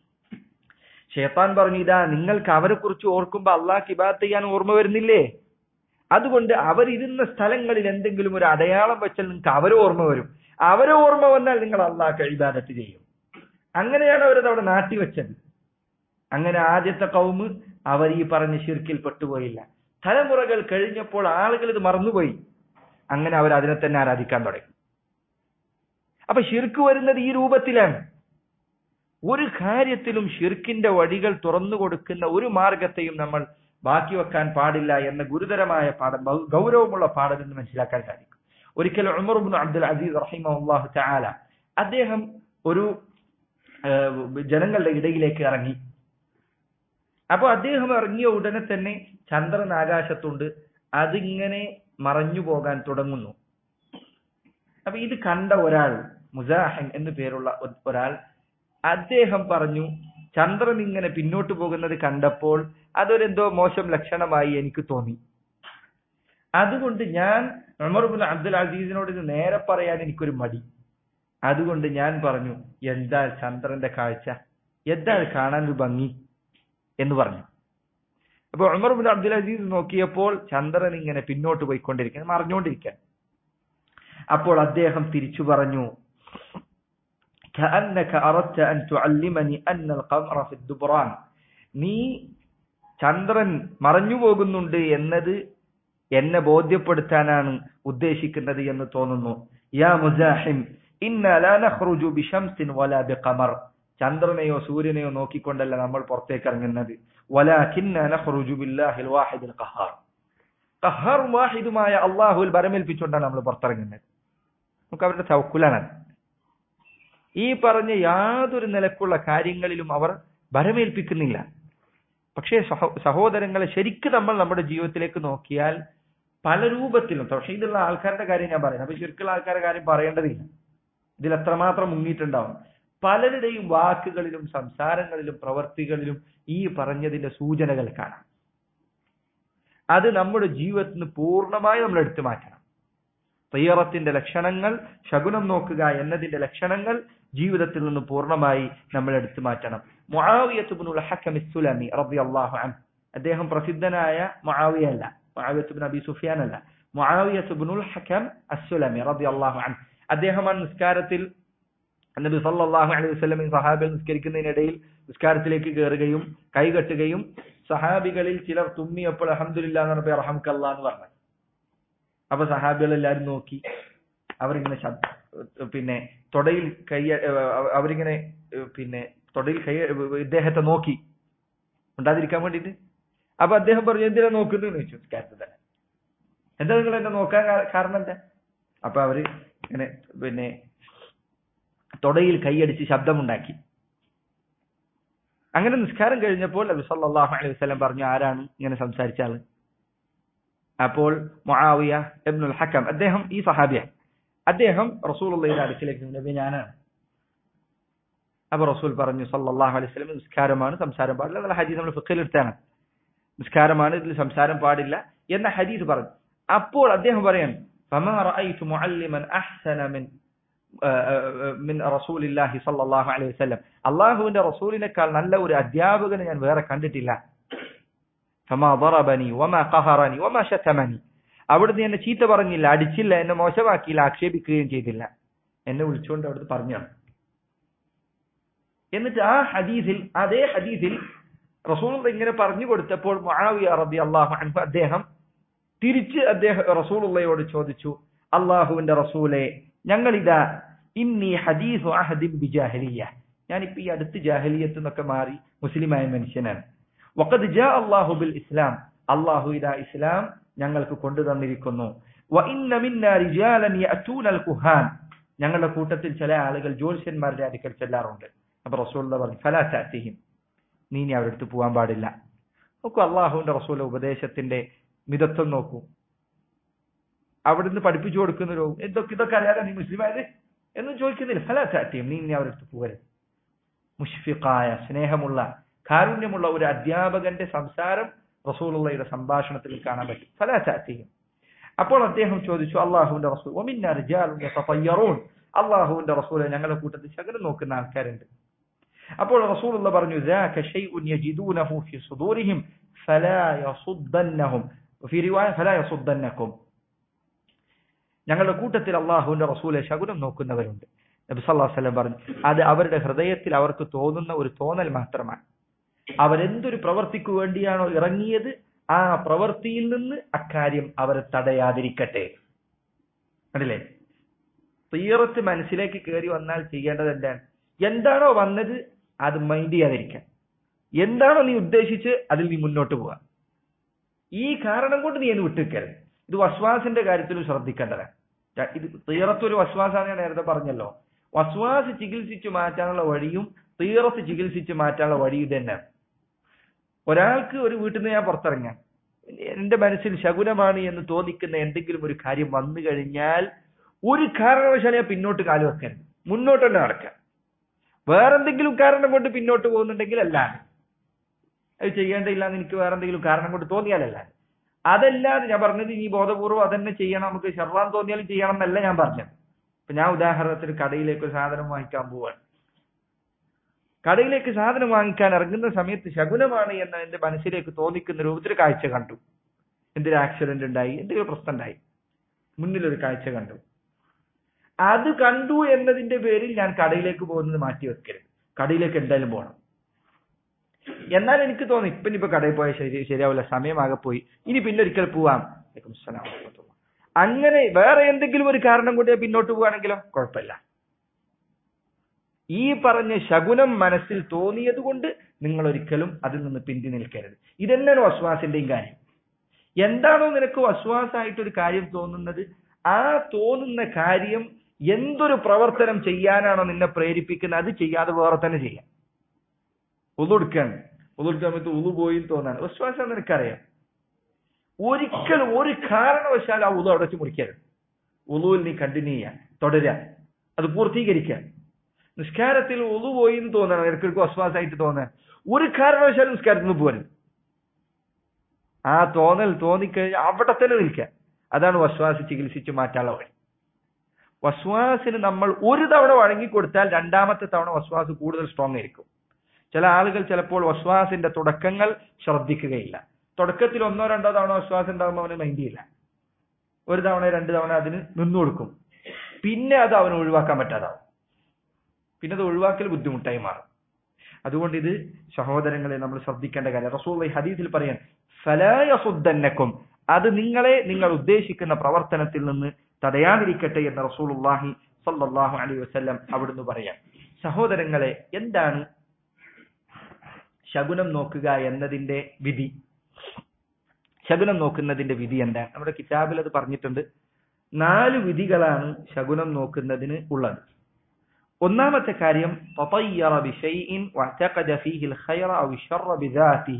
Speaker 1: ഷേത്താൻ പറഞ്ഞു ഇതാ നിങ്ങൾക്ക് അവരെ കുറിച്ച് ഓർക്കുമ്പോ അള്ളാഹ് ഇബാദത്ത് ചെയ്യാൻ ഓർമ്മ വരുന്നില്ലേ അതുകൊണ്ട് അവരിരുന്ന സ്ഥലങ്ങളിൽ എന്തെങ്കിലും ഒരു അടയാളം വെച്ചാൽ നിങ്ങൾക്ക് അവരെ ഓർമ്മ വരും അവരെ ഓർമ്മ വന്നാൽ നിങ്ങൾ അള്ളാഹ് ഇബാദത്ത് ചെയ്യും അങ്ങനെയാണ് അവരത് അവിടെ നാട്ടി വെച്ചത് അങ്ങനെ ആദ്യത്തെ കൗമ് അവർ ഈ പറഞ്ഞ ശിർക്കിൽ പെട്ടുപോയില്ല തലമുറകൾ കഴിഞ്ഞപ്പോൾ ആളുകൾ ഇത് മറന്നുപോയി അങ്ങനെ അവർ അതിനെ തന്നെ ആരാധിക്കാൻ തുടങ്ങി അപ്പൊ ഷിർക്ക് വരുന്നത് ഈ രൂപത്തിലാണ് ഒരു കാര്യത്തിലും ഷിർക്കിന്റെ വഴികൾ തുറന്നു കൊടുക്കുന്ന ഒരു മാർഗത്തെയും നമ്മൾ ബാക്കി വെക്കാൻ പാടില്ല എന്ന ഗുരുതരമായ പാഠം ഗൗരവമുള്ള പാഠം എന്ന് മനസ്സിലാക്കാൻ സാധിക്കും ഒരിക്കൽ ഉമർബുൻ അബ്ദുൽ അസീസ് റഹിമഹുല്ലാഹു ചാല അദ്ദേഹം ഒരു ജനങ്ങളുടെ ഇടയിലേക്ക് ഇറങ്ങി അപ്പൊ അദ്ദേഹം ഇറങ്ങിയ ഉടനെ തന്നെ ചന്ദ്രൻ ആകാശത്തുണ്ട് അതിങ്ങനെ മറഞ്ഞു പോകാൻ തുടങ്ങുന്നു അപ്പൊ ഇത് കണ്ട ഒരാൾ മുസാഹൻ എന്നു പേരുള്ള ഒരാൾ അദ്ദേഹം പറഞ്ഞു ചന്ദ്രൻ ഇങ്ങനെ പിന്നോട്ട് പോകുന്നത് കണ്ടപ്പോൾ അതൊരെന്തോ മോശം ലക്ഷണമായി എനിക്ക് തോന്നി അതുകൊണ്ട് ഞാൻ ഉമർബുൽ അബ്ദുൽ അസീസിനോട് ഇത് നേരെ പറയാൻ എനിക്കൊരു മടി അതുകൊണ്ട് ഞാൻ പറഞ്ഞു എന്താ ചന്ദ്രന്റെ കാഴ്ച എന്താ കാണാൻ ഒരു ഭംഗി എന്ന് പറഞ്ഞു അപ്പൊ ഉമർബുൽ അബ്ദുൽ അസീസ് നോക്കിയപ്പോൾ ചന്ദ്രൻ ഇങ്ങനെ പിന്നോട്ട് പോയിക്കൊണ്ടിരിക്കുന്നത് മറിഞ്ഞുകൊണ്ടിരിക്കാൻ അപ്പോൾ അദ്ദേഹം തിരിച്ചു പറഞ്ഞു كأنك أردت أن تعلمني أن القمر في الدبران നീ ചന്ദ്രൻ മറഞ്ഞു പോകുന്നുണ്ട് എന്നത് എന്നെ ബോധ്യപ്പെടുത്താനാണ് ഉദ്ദേശിക്കുന്നത് എന്ന് തോന്നുന്നു യാ മുസാഹിം ഇന്ന ലാ നഖ്റുജു ബിശംസിൻ വലാ ബിഖമർ ചന്ദ്രനെയോ സൂര്യനെയോ നോക്കിക്കൊണ്ടല്ല നമ്മൾ പുറത്തേക്ക് ഇറങ്ങുന്നത് വലാകിന്ന നഖ്റുജു ബില്ലാഹിൽ വാഹിദിൽ ഖഹാർ ഖഹാറും വാഹിദുമായ അള്ളാഹുവിൽ ബരമേൽപ്പിച്ചുകൊണ്ടാണ് നമ്മൾ പുറത്തിറങ്ങുന്നത് നമുക്ക് അവരുടെ തവക്കുലാണത് ഈ പറഞ്ഞ യാതൊരു നിലക്കുള്ള കാര്യങ്ങളിലും അവർ ബരമേൽപ്പിക്കുന്നില്ല പക്ഷേ സഹോ സഹോദരങ്ങളെ ശരിക്ക് നമ്മൾ നമ്മുടെ ജീവിതത്തിലേക്ക് നോക്കിയാൽ പല രൂപത്തിലും തൗഹീദുള്ള ആൾക്കാരുടെ കാര്യം ഞാൻ പറയുന്നത് അപ്പൊ ശരിക്കുള്ള ആൾക്കാരുടെ കാര്യം പറയേണ്ടതില്ല ഇതിൽ എത്രമാത്രം മുങ്ങിയിട്ടുണ്ടാവും പലരുടെയും വാക്കുകളിലും സംസാരങ്ങളിലും പ്രവർത്തികളിലും ഈ പറഞ്ഞതിന്റെ സൂചനകൾ കാണാം അത് നമ്മുടെ ജീവിതത്തിൽ നിന്ന് പൂർണ്ണമായി നമ്മൾ എടുത്തു മാറ്റണം തയ്യറത്തിന്റെ ലക്ഷണങ്ങൾ ശകുനം നോക്കുക എന്നതിന്റെ ലക്ഷണങ്ങൾ ജീവിതത്തിൽ നിന്ന് പൂർണ്ണമായി നമ്മൾ എടുത്തു മാറ്റണം മുആവിയത്തുബ്നുൽ ഹക്കം ഇസ്സുലമി റളിയല്ലാഹു അൻഹു അദ്ദേഹം പ്രസിദ്ധനായ മുആവിയ അല്ല മുആവിയത്തുബ്നു അബി സുഫിയാൻ അല്ല മുആവിയത്തുബ്നുൽ ഹക്കം അസ്സുലമി റളിയല്ലാഹു അൻഹു അദ്ദേഹമാണ് നിസ്കാരത്തിൽ നബി സല്ലല്ലാഹു അലൈഹി വസല്ലം സഹാബികൾ നിസ്കരിക്കുന്നതിനിടയിൽ നിസ്കാരത്തിലേക്ക് കയറുകയും കൈകെട്ടുകയും സഹാബികളിൽ ചിലർ തുമ്മിയപ്പോൾ അഹമ്മദില്ല എന്ന് പറഞ്ഞപ്പോൾ റഹംകല്ല എന്ന് പറഞ്ഞു അപ്പൊ സഹാബികൾ എല്ലാരും നോക്കി അവരിങ്ങനെ ശബ്ദ പിന്നെ തൊടയിൽ കൈ അവരിങ്ങനെ പിന്നെ തൊടയിൽ കൈ ഇദ്ദേഹത്തെ നോക്കി ഉണ്ടാതിരിക്കാൻ വേണ്ടിയിട്ട് അപ്പൊ അദ്ദേഹം പറഞ്ഞു എന്തിനാ നോക്കുന്നു എന്ന് ചോദിച്ചു നിസ്കാരത്തിൽ തന്നെ എന്താ നിങ്ങൾ എന്നെ നോക്കാൻ കാ- കാരണം എന്താ അപ്പൊ അവര് ഇങ്ങനെ പിന്നെ തൊടയിൽ കൈയടിച്ച് ശബ്ദമുണ്ടാക്കി അങ്ങനെ നിസ്കാരം കഴിഞ്ഞപ്പോൾ നബി സല്ലല്ലാഹു അലൈഹി വസല്ലം പറഞ്ഞു ആരാണ് ഇങ്ങനെ സംസാരിച്ച ആള് അപ്പോൾ മുആവിയ ഇബ്നുൽ ഹക്കം അദ്ദേഹം ഈ സഹാബിയാണ് അദ്ദേഹം റസൂലുള്ളാഹിയുടെ അടുക്കിലേക്ക് നബി ഞാനാണ് അപ്പൊ റസൂൽ പറഞ്ഞു സല്ലല്ലാഹു അലൈഹി വസല്ലം നിസ്കാരമാണ് സംസാരം പാടില്ല എന്നുള്ള ഹദീസ് നമ്മൾ ഫിഖിൽ എടുത്താണ് നിസ്കാരമാണ് ഇതിൽ സംസാരം പാടില്ല എന്ന ഹദീസ് പറഞ്ഞു അപ്പോൾ അദ്ദേഹം പറയാണ് فما رأيت معلما أحسن من മിൻ റസൂലില്ലാഹി സല്ലല്ലാഹു അലൈഹി വസല്ലം അള്ളാഹുവിന്റെ റസൂലിനേക്കാൾ നല്ല ഒരു അധ്യാപകനെ ഞാൻ വേറെ കണ്ടിട്ടില്ല ഫമാ ضربني وما قهرني وما شتمني അവിടുന്ന് എന്നെ ചീത്ത പറഞ്ഞില്ല അടിച്ചില്ല എന്നെ മോശമാക്കിയില്ല ആക്ഷേപിക്കുകയും ചെയ്തില്ല എന്നെ വിളിച്ചുകൊണ്ട് അവിടുന്ന് പറഞ്ഞു എന്നിട്ട് ആ ഹദീസിൽ അതേ ഹദീസിൽ റസൂൽ ഇങ്ങനെ പറഞ്ഞു കൊടുത്തപ്പോൾ മുആവിയ റളിയല്ലാഹു അൻഹു അദ്ദേഹം തിരിച്ച് അദ്ദേഹം റസൂലുള്ളയോട് ചോദിച്ചു അള്ളാഹുവിന്റെ റസൂലെ ഞങ്ങളിതാ ഇന്നി ഹദീസു അഹദിൻ ബിജാഹിലിയ ഞാനിപ്പോ ഈ അടുത്ത് ജാഹിലിയത്ത് നിന്നൊക്കെ മാറി മുസ്ലിമായ മനുഷ്യനാണ് വഖദ് ജാ അല്ലാഹു ബിൽ ഇസ്ലാം അള്ളാഹു ഇതാ ഇസ്ലാം ഞങ്ങൾക്ക് കൊണ്ടുതന്നിരിക്കുന്നു വ ഇന്ന മിന്ന റിജാലൻ യഅതൂനൽ കുഹാൻ ഞങ്ങളുടെ കൂട്ടത്തിൽ ചില ആളുകൾ ജ്യോത്സ്യന്മാരുടെ അടുക്കൽ ചെല്ലാറുണ്ട് അപ്പൊ റസൂൽ പറഞ്ഞു ഫലാ തഅതിഹിം നീ ഇനി അവരുടെ അടുത്ത് പോകാൻ പാടില്ല നോക്കൂ അള്ളാഹുവിന്റെ റസൂൽ ഉപദേശത്തിന്റെ മിതത്വം നോക്കൂ അവിടുന്ന് പഠിപ്പിച്ചു കൊടുക്കുന്ന ഒരു എന്തൊക്കെ ഇതൊക്കെ അറിയാതെ നീ മുസ്ലിമായത് എന്നും ചോദിക്കുന്നില്ല ഫലാ തഅതിഹിം നീ ഇനി അവരുടെ അടുത്ത് പോകരുത് മുഷ്ഫിഖായ സ്നേഹമുള്ള കാരുണ്യമുള്ള ഒരു അധ്യാപകന്റെ സംസാരം റസൂലുള്ളയുടെ സംഭാഷണത്തിൽ കാണാൻ പറ്റും ഫലാ തഅതിഹിം അപ്പോൾ അദ്ദേഹം ചോദിച്ചു അള്ളാഹുവിന്റെ റസൂൽ വമിന്ന റിജാലുൻ യതതയ്യറൂൻ അള്ളാഹുവിന്റെ റസൂലെ ഞങ്ങളുടെ കൂട്ടത്തിൽ ശകലം നോക്കുന്ന ആൾക്കാരുണ്ട് അപ്പോൾ റസൂലുള്ള പറഞ്ഞു ذاك شيء يجدونه في صدورهم فلا يصدنهم وفي روايه فلا يصدنكم ഞങ്ങളുടെ കൂട്ടത്തിൽ അള്ളാഹുവിന്റെ റസൂലെ ശകുനം നോക്കുന്നവരുണ്ട് നബി സല്ലല്ലാഹു അലൈഹി വസല്ലം പറഞ്ഞു അത് അവരുടെ ഹൃദയത്തിൽ അവർക്ക് തോന്നുന്ന ഒരു തോന്നൽ മാത്രമാണ് അവരെന്തൊരു പ്രവർത്തിക്കു വേണ്ടിയാണോ ഇറങ്ങിയത് ആ പ്രവൃത്തിയിൽ നിന്ന് അക്കാര്യം അവരെ തടയാതിരിക്കട്ടെ കണ്ടില്ലേ തീർത്ത് മനസ്സിലേക്ക് കയറി വന്നാൽ ചെയ്യേണ്ടത് എന്താണ് എന്താണോ വന്നത് അത് മൈൻഡ് ചെയ്യാതിരിക്കാൻ എന്താണോ നീ ഉദ്ദേശിച്ച് അതിൽ നീ മുന്നോട്ട് പോവാ ഈ കാരണം കൊണ്ട് നീ എന്ന് വിട്ടുവെക്കരുത് ഇത് വസ്വാസിന്റെ കാര്യത്തിലും ശ്രദ്ധിക്കേണ്ടതാണ് ര- ഇത് തീറത്ത് ഒരു വസ്വാസാണ് ഞാൻ നേരത്തെ പറഞ്ഞല്ലോ വസ്വാസ് ചികിത്സിച്ചു മാറ്റാനുള്ള വഴിയും തീറത്ത് ചികിത്സിച്ച് മാറ്റാനുള്ള വഴിയും തന്നെയാണ് ഒരാൾക്ക് ഒരു വീട്ടിൽ നിന്ന് ഞാൻ പുറത്തിറങ്ങാൻ എന്റെ മനസ്സിൽ ശകുനമാണ് എന്ന് തോന്നിക്കുന്ന എന്തെങ്കിലും ഒരു കാര്യം വന്നു കഴിഞ്ഞാൽ ഒരു കാരണവശാലും ഞാൻ പിന്നോട്ട് കാല് വെക്കരുത് മുന്നോട്ട് തന്നെ നടക്കാം വേറെന്തെങ്കിലും കാരണം കൊണ്ട് പിന്നോട്ട് പോകുന്നുണ്ടെങ്കിൽ അല്ലാതെ അത് ചെയ്യേണ്ടയില്ല എന്ന് എനിക്ക് വേറെ എന്തെങ്കിലും കാരണം കൊണ്ട് തോന്നിയാലല്ല അതല്ലാതെ ഞാൻ പറഞ്ഞത് ഇനി ബോധപൂർവ്വം അതന്നെ ചെയ്യണം നമുക്ക് ഷർവാൻ തോന്നിയാലും ചെയ്യണം എന്നല്ല ഞാൻ പറഞ്ഞത് ഇപ്പൊ ഞാൻ ഉദാഹരണത്തിന് കടയിലേക്ക് ഒരു സാധനം വാങ്ങിക്കാൻ പോവാണ് കടയിലേക്ക് സാധനം വാങ്ങിക്കാൻ ഇറങ്ങുന്ന സമയത്ത് ശകുനമാണ് എന്ന് എന്റെ മനസ്സിലേക്ക് തോന്നിക്കുന്ന രൂപത്തിൽ കാഴ്ച കണ്ടു എന്തൊരു ആക്സിഡന്റ് ഉണ്ടായി എന്തെങ്കിലും പ്രശ്നം ഉണ്ടായി മുന്നിലൊരു കാഴ്ച കണ്ടു അത് കണ്ടു എന്നതിന്റെ പേരിൽ ഞാൻ കടയിലേക്ക് പോകുന്നത് മാറ്റി വെക്കരുത് കടയിലേക്ക് എന്തായാലും പോകണം എന്നാൽ എനിക്ക് തോന്നി ഇപ്പൊ ഇനിയിപ്പോ കടയിൽ പോയാൽ ശരി ശരിയാവില്ല സമയമാകെ പോയി ഇനി പിന്നെ ഒരിക്കൽ പോവാം വലൈക്കും അസ്സലാം വറഹ്മത്തുള്ളാഹി. അങ്ങനെ വേറെ എന്തെങ്കിലും ഒരു കാരണം കൊണ്ട് ഞാൻ പിന്നോട്ട് പോവുകയാണെങ്കിലോ കുഴപ്പമില്ല ഈ പറഞ്ഞ ശകുനം മനസ്സിൽ തോന്നിയത് കൊണ്ട് നിങ്ങൾ ഒരിക്കലും അതിൽ നിന്ന് പിന്തി നിൽക്കരുത് ഇതന്നെയാണ് വസ്വാസിന്റെയും കാര്യം എന്താണോ നിനക്ക് വസ്വാസായിട്ട് ഒരു കാര്യം തോന്നുന്നത് ആ തോന്നുന്ന കാര്യം എന്തൊരു പ്രവർത്തനം ചെയ്യാനാണോ നിന്നെ പ്രേരിപ്പിക്കുന്നത് അത് ചെയ്യാതെ വേറെ തന്നെ ചെയ്യാം ഉളുടുക്കാണ് ഉളുടുക്കാൻ സമയത്ത് ഉളു പോയി എന്ന് തോന്നാണ് വിശ്വാസം നിനക്കറിയാം ഒരിക്കലും ഒരു കാരണവശാൽ ആ ഉളു അവിടെ വെച്ച് മുറിക്കരുത് ഉളുവിൽ നീ കണ്ടിന്യൂ ചെയ്യാൻ തുടരാൻ അത് പൂർത്തീകരിക്കാൻ നിസ്കാരത്തിൽ ഉളു പോയി എന്ന് തോന്നണം നിനക്ക് വിശ്വാസമായിട്ട് തോന്നാൻ ഒരു കാരണവശാലും നിസ്കാരത്തിൽ നിന്ന് പോരുത് ആ തോന്നൽ തോന്നിക്കഴിഞ്ഞാൽ അവിടെ തന്നെ നിൽക്കാൻ അതാണ് വസ്വാസ് ചികിത്സിച്ച് മാറ്റാനുള്ള വഴി വസ്വാസിന് നമ്മൾ ഒരു തവണ വഴങ്ങിക്കൊടുത്താൽ രണ്ടാമത്തെ തവണ വസ്വാസ് കൂടുതൽ സ്ട്രോങ് ആയിരിക്കും ചില ആളുകൾ ചിലപ്പോൾ വസ്വാസിന്റെ തുടക്കങ്ങൾ ശ്രദ്ധിക്കുകയില്ല തുടക്കത്തിൽ ഒന്നോ രണ്ടോ തവണ വസ്വാസം ഉണ്ടാകുമ്പോൾ അവന് മൈൻഡ് ചെയ്യില്ല ഒരു തവണ രണ്ട് തവണ അതിന് നിന്നു കൊടുക്കും പിന്നെ അത് അവന് ഒഴിവാക്കാൻ പറ്റാതാവും പിന്നെ അത് ഒഴിവാക്കൽ ബുദ്ധിമുട്ടായി മാറും അതുകൊണ്ട് ഇത് സഹോദരങ്ങളെ നമ്മൾ ശ്രദ്ധിക്കേണ്ട കാര്യം റസൂൽ ഹദീസിൽ പറയാൻ ഫലായസുദ്ദന്നക്കും അത് നിങ്ങളെ നിങ്ങൾ ഉദ്ദേശിക്കുന്ന പ്രവർത്തനത്തിൽ നിന്ന് തടയാതിരിക്കട്ടെ എന്ന് റസൂലുള്ളാഹി സല്ലല്ലാഹു അലൈഹി വസല്ലം അവിടുന്ന് പറയാം സഹോദരങ്ങളെ എന്താണ് ശകുനം നോക്കുക എന്നതിന്റെ വിധി ശകുനം നോക്കുന്നതിന്റെ വിധി എന്താണ് നമ്മുടെ കിതാബിൽ അത് പറഞ്ഞിട്ടുണ്ട് നാല് വിധികളാണ് ശകുനം നോക്കുന്നതിന് ഉള്ളത് ഒന്നാമത്തെ കാര്യം തطير بشيء واعتقد فيه الخير او الشر بذاته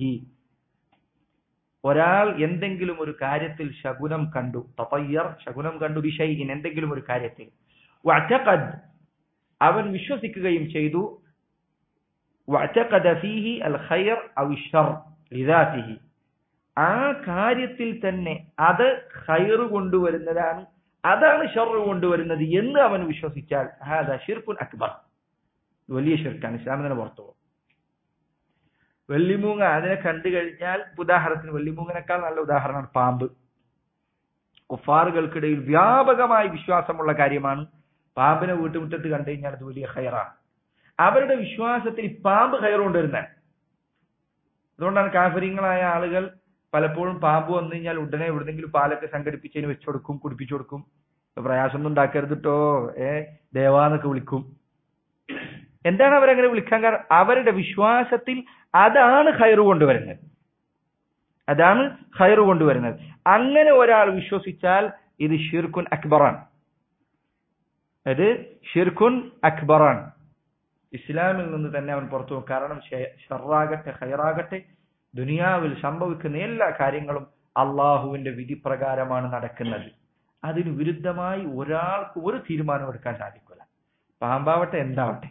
Speaker 1: ഒരാൾ എന്തെങ്കിലും ഒരു കാര്യത്തിൽ ശകുനം കണ്ടു തطير ശകുനം കണ്ടു ബിഷൈഇൻ എന്തെങ്കിലും ഒരു കാര്യത്തിൽ واعتقد അവൻ വിശ്വസിക്കുകയും ചെയ്തു واعتقد فيه الخير او الشر لذاته ആ കാര്യത്തിൽ തന്നെ അത് ഖൈർ കൊണ്ടുവരുന്നതാണ് അതാണ് ഷർറ് കൊണ്ടുവരുന്നത് എന്ന് അവൻ വിശ്വസിച്ചാൽ ഹാദാ ഷിർക്കുൻ അക്ബർ വലിയ ഷിർക്കാണ് ഇസ്ലാമിനെ പുറത്തു പോകും വെള്ളിമൂങ്ങ അതിനെ കണ്ടു കഴിഞ്ഞാൽ ഉദാഹരണത്തിന് വെള്ളിമൂങ്ങനേക്കാൾ നല്ല ഉദാഹരണമാണ് പാമ്പ് കുഫാറുകൾക്കിടയിൽ വ്യാപകമായി വിശ്വാസമുള്ള കാര്യമാണ് പാമ്പിനെ വീട്ടുമുറ്റത്ത് കണ്ടു കഴിഞ്ഞാൽ അത് വലിയ ഹയറാണ് അവരുടെ വിശ്വാസത്തിൽ ഈ പാമ്പ് ഹയർ കൊണ്ടുവരുന്നത് അതുകൊണ്ടാണ് കാഫര്യങ്ങളായ ആളുകൾ പലപ്പോഴും പാമ്പ് വന്നു കഴിഞ്ഞാൽ ഉടനെ എവിടെന്നെങ്കിലും പാലൊക്കെ സംഘടിപ്പിച്ചതിന് വെച്ചു കൊടുക്കും കുടിപ്പിച്ചു കൊടുക്കും പ്രയാസമൊന്നും ഉണ്ടാക്കരുത് കേട്ടോ ഏ ദേവാന്നൊക്കെ വിളിക്കും എന്താണ് അവരങ്ങനെ വിളിക്കാൻ കാരണം അവരുടെ വിശ്വാസത്തിൽ അതാണ് ഹൈറ് കൊണ്ടുവരുന്നത് അതാണ് ഹൈറ് കൊണ്ടുവരുന്നത് അങ്ങനെ ഒരാൾ വിശ്വസിച്ചാൽ ഇത് ഷിർക്കുൻ അക്ബറാണ് ഇത് ഷിർക്കുൻ അക്ബറാണ് ഇസ്ലാമിൽ നിന്ന് തന്നെ അവൻ പുറത്തു പോകും കാരണം ഷറാകട്ടെ ഹൈറാകട്ടെ ദുനിയാവിൽ സംഭവിക്കുന്ന എല്ലാ കാര്യങ്ങളും അള്ളാഹുവിന്റെ വിധി പ്രകാരമാണ് നടക്കുന്നത് അതിന് വിരുദ്ധമായി ഒരാൾക്ക് ഒരു തീരുമാനം എടുക്കാൻ സാധിക്കില്ല പാമ്പാവട്ടെ എന്താവട്ടെ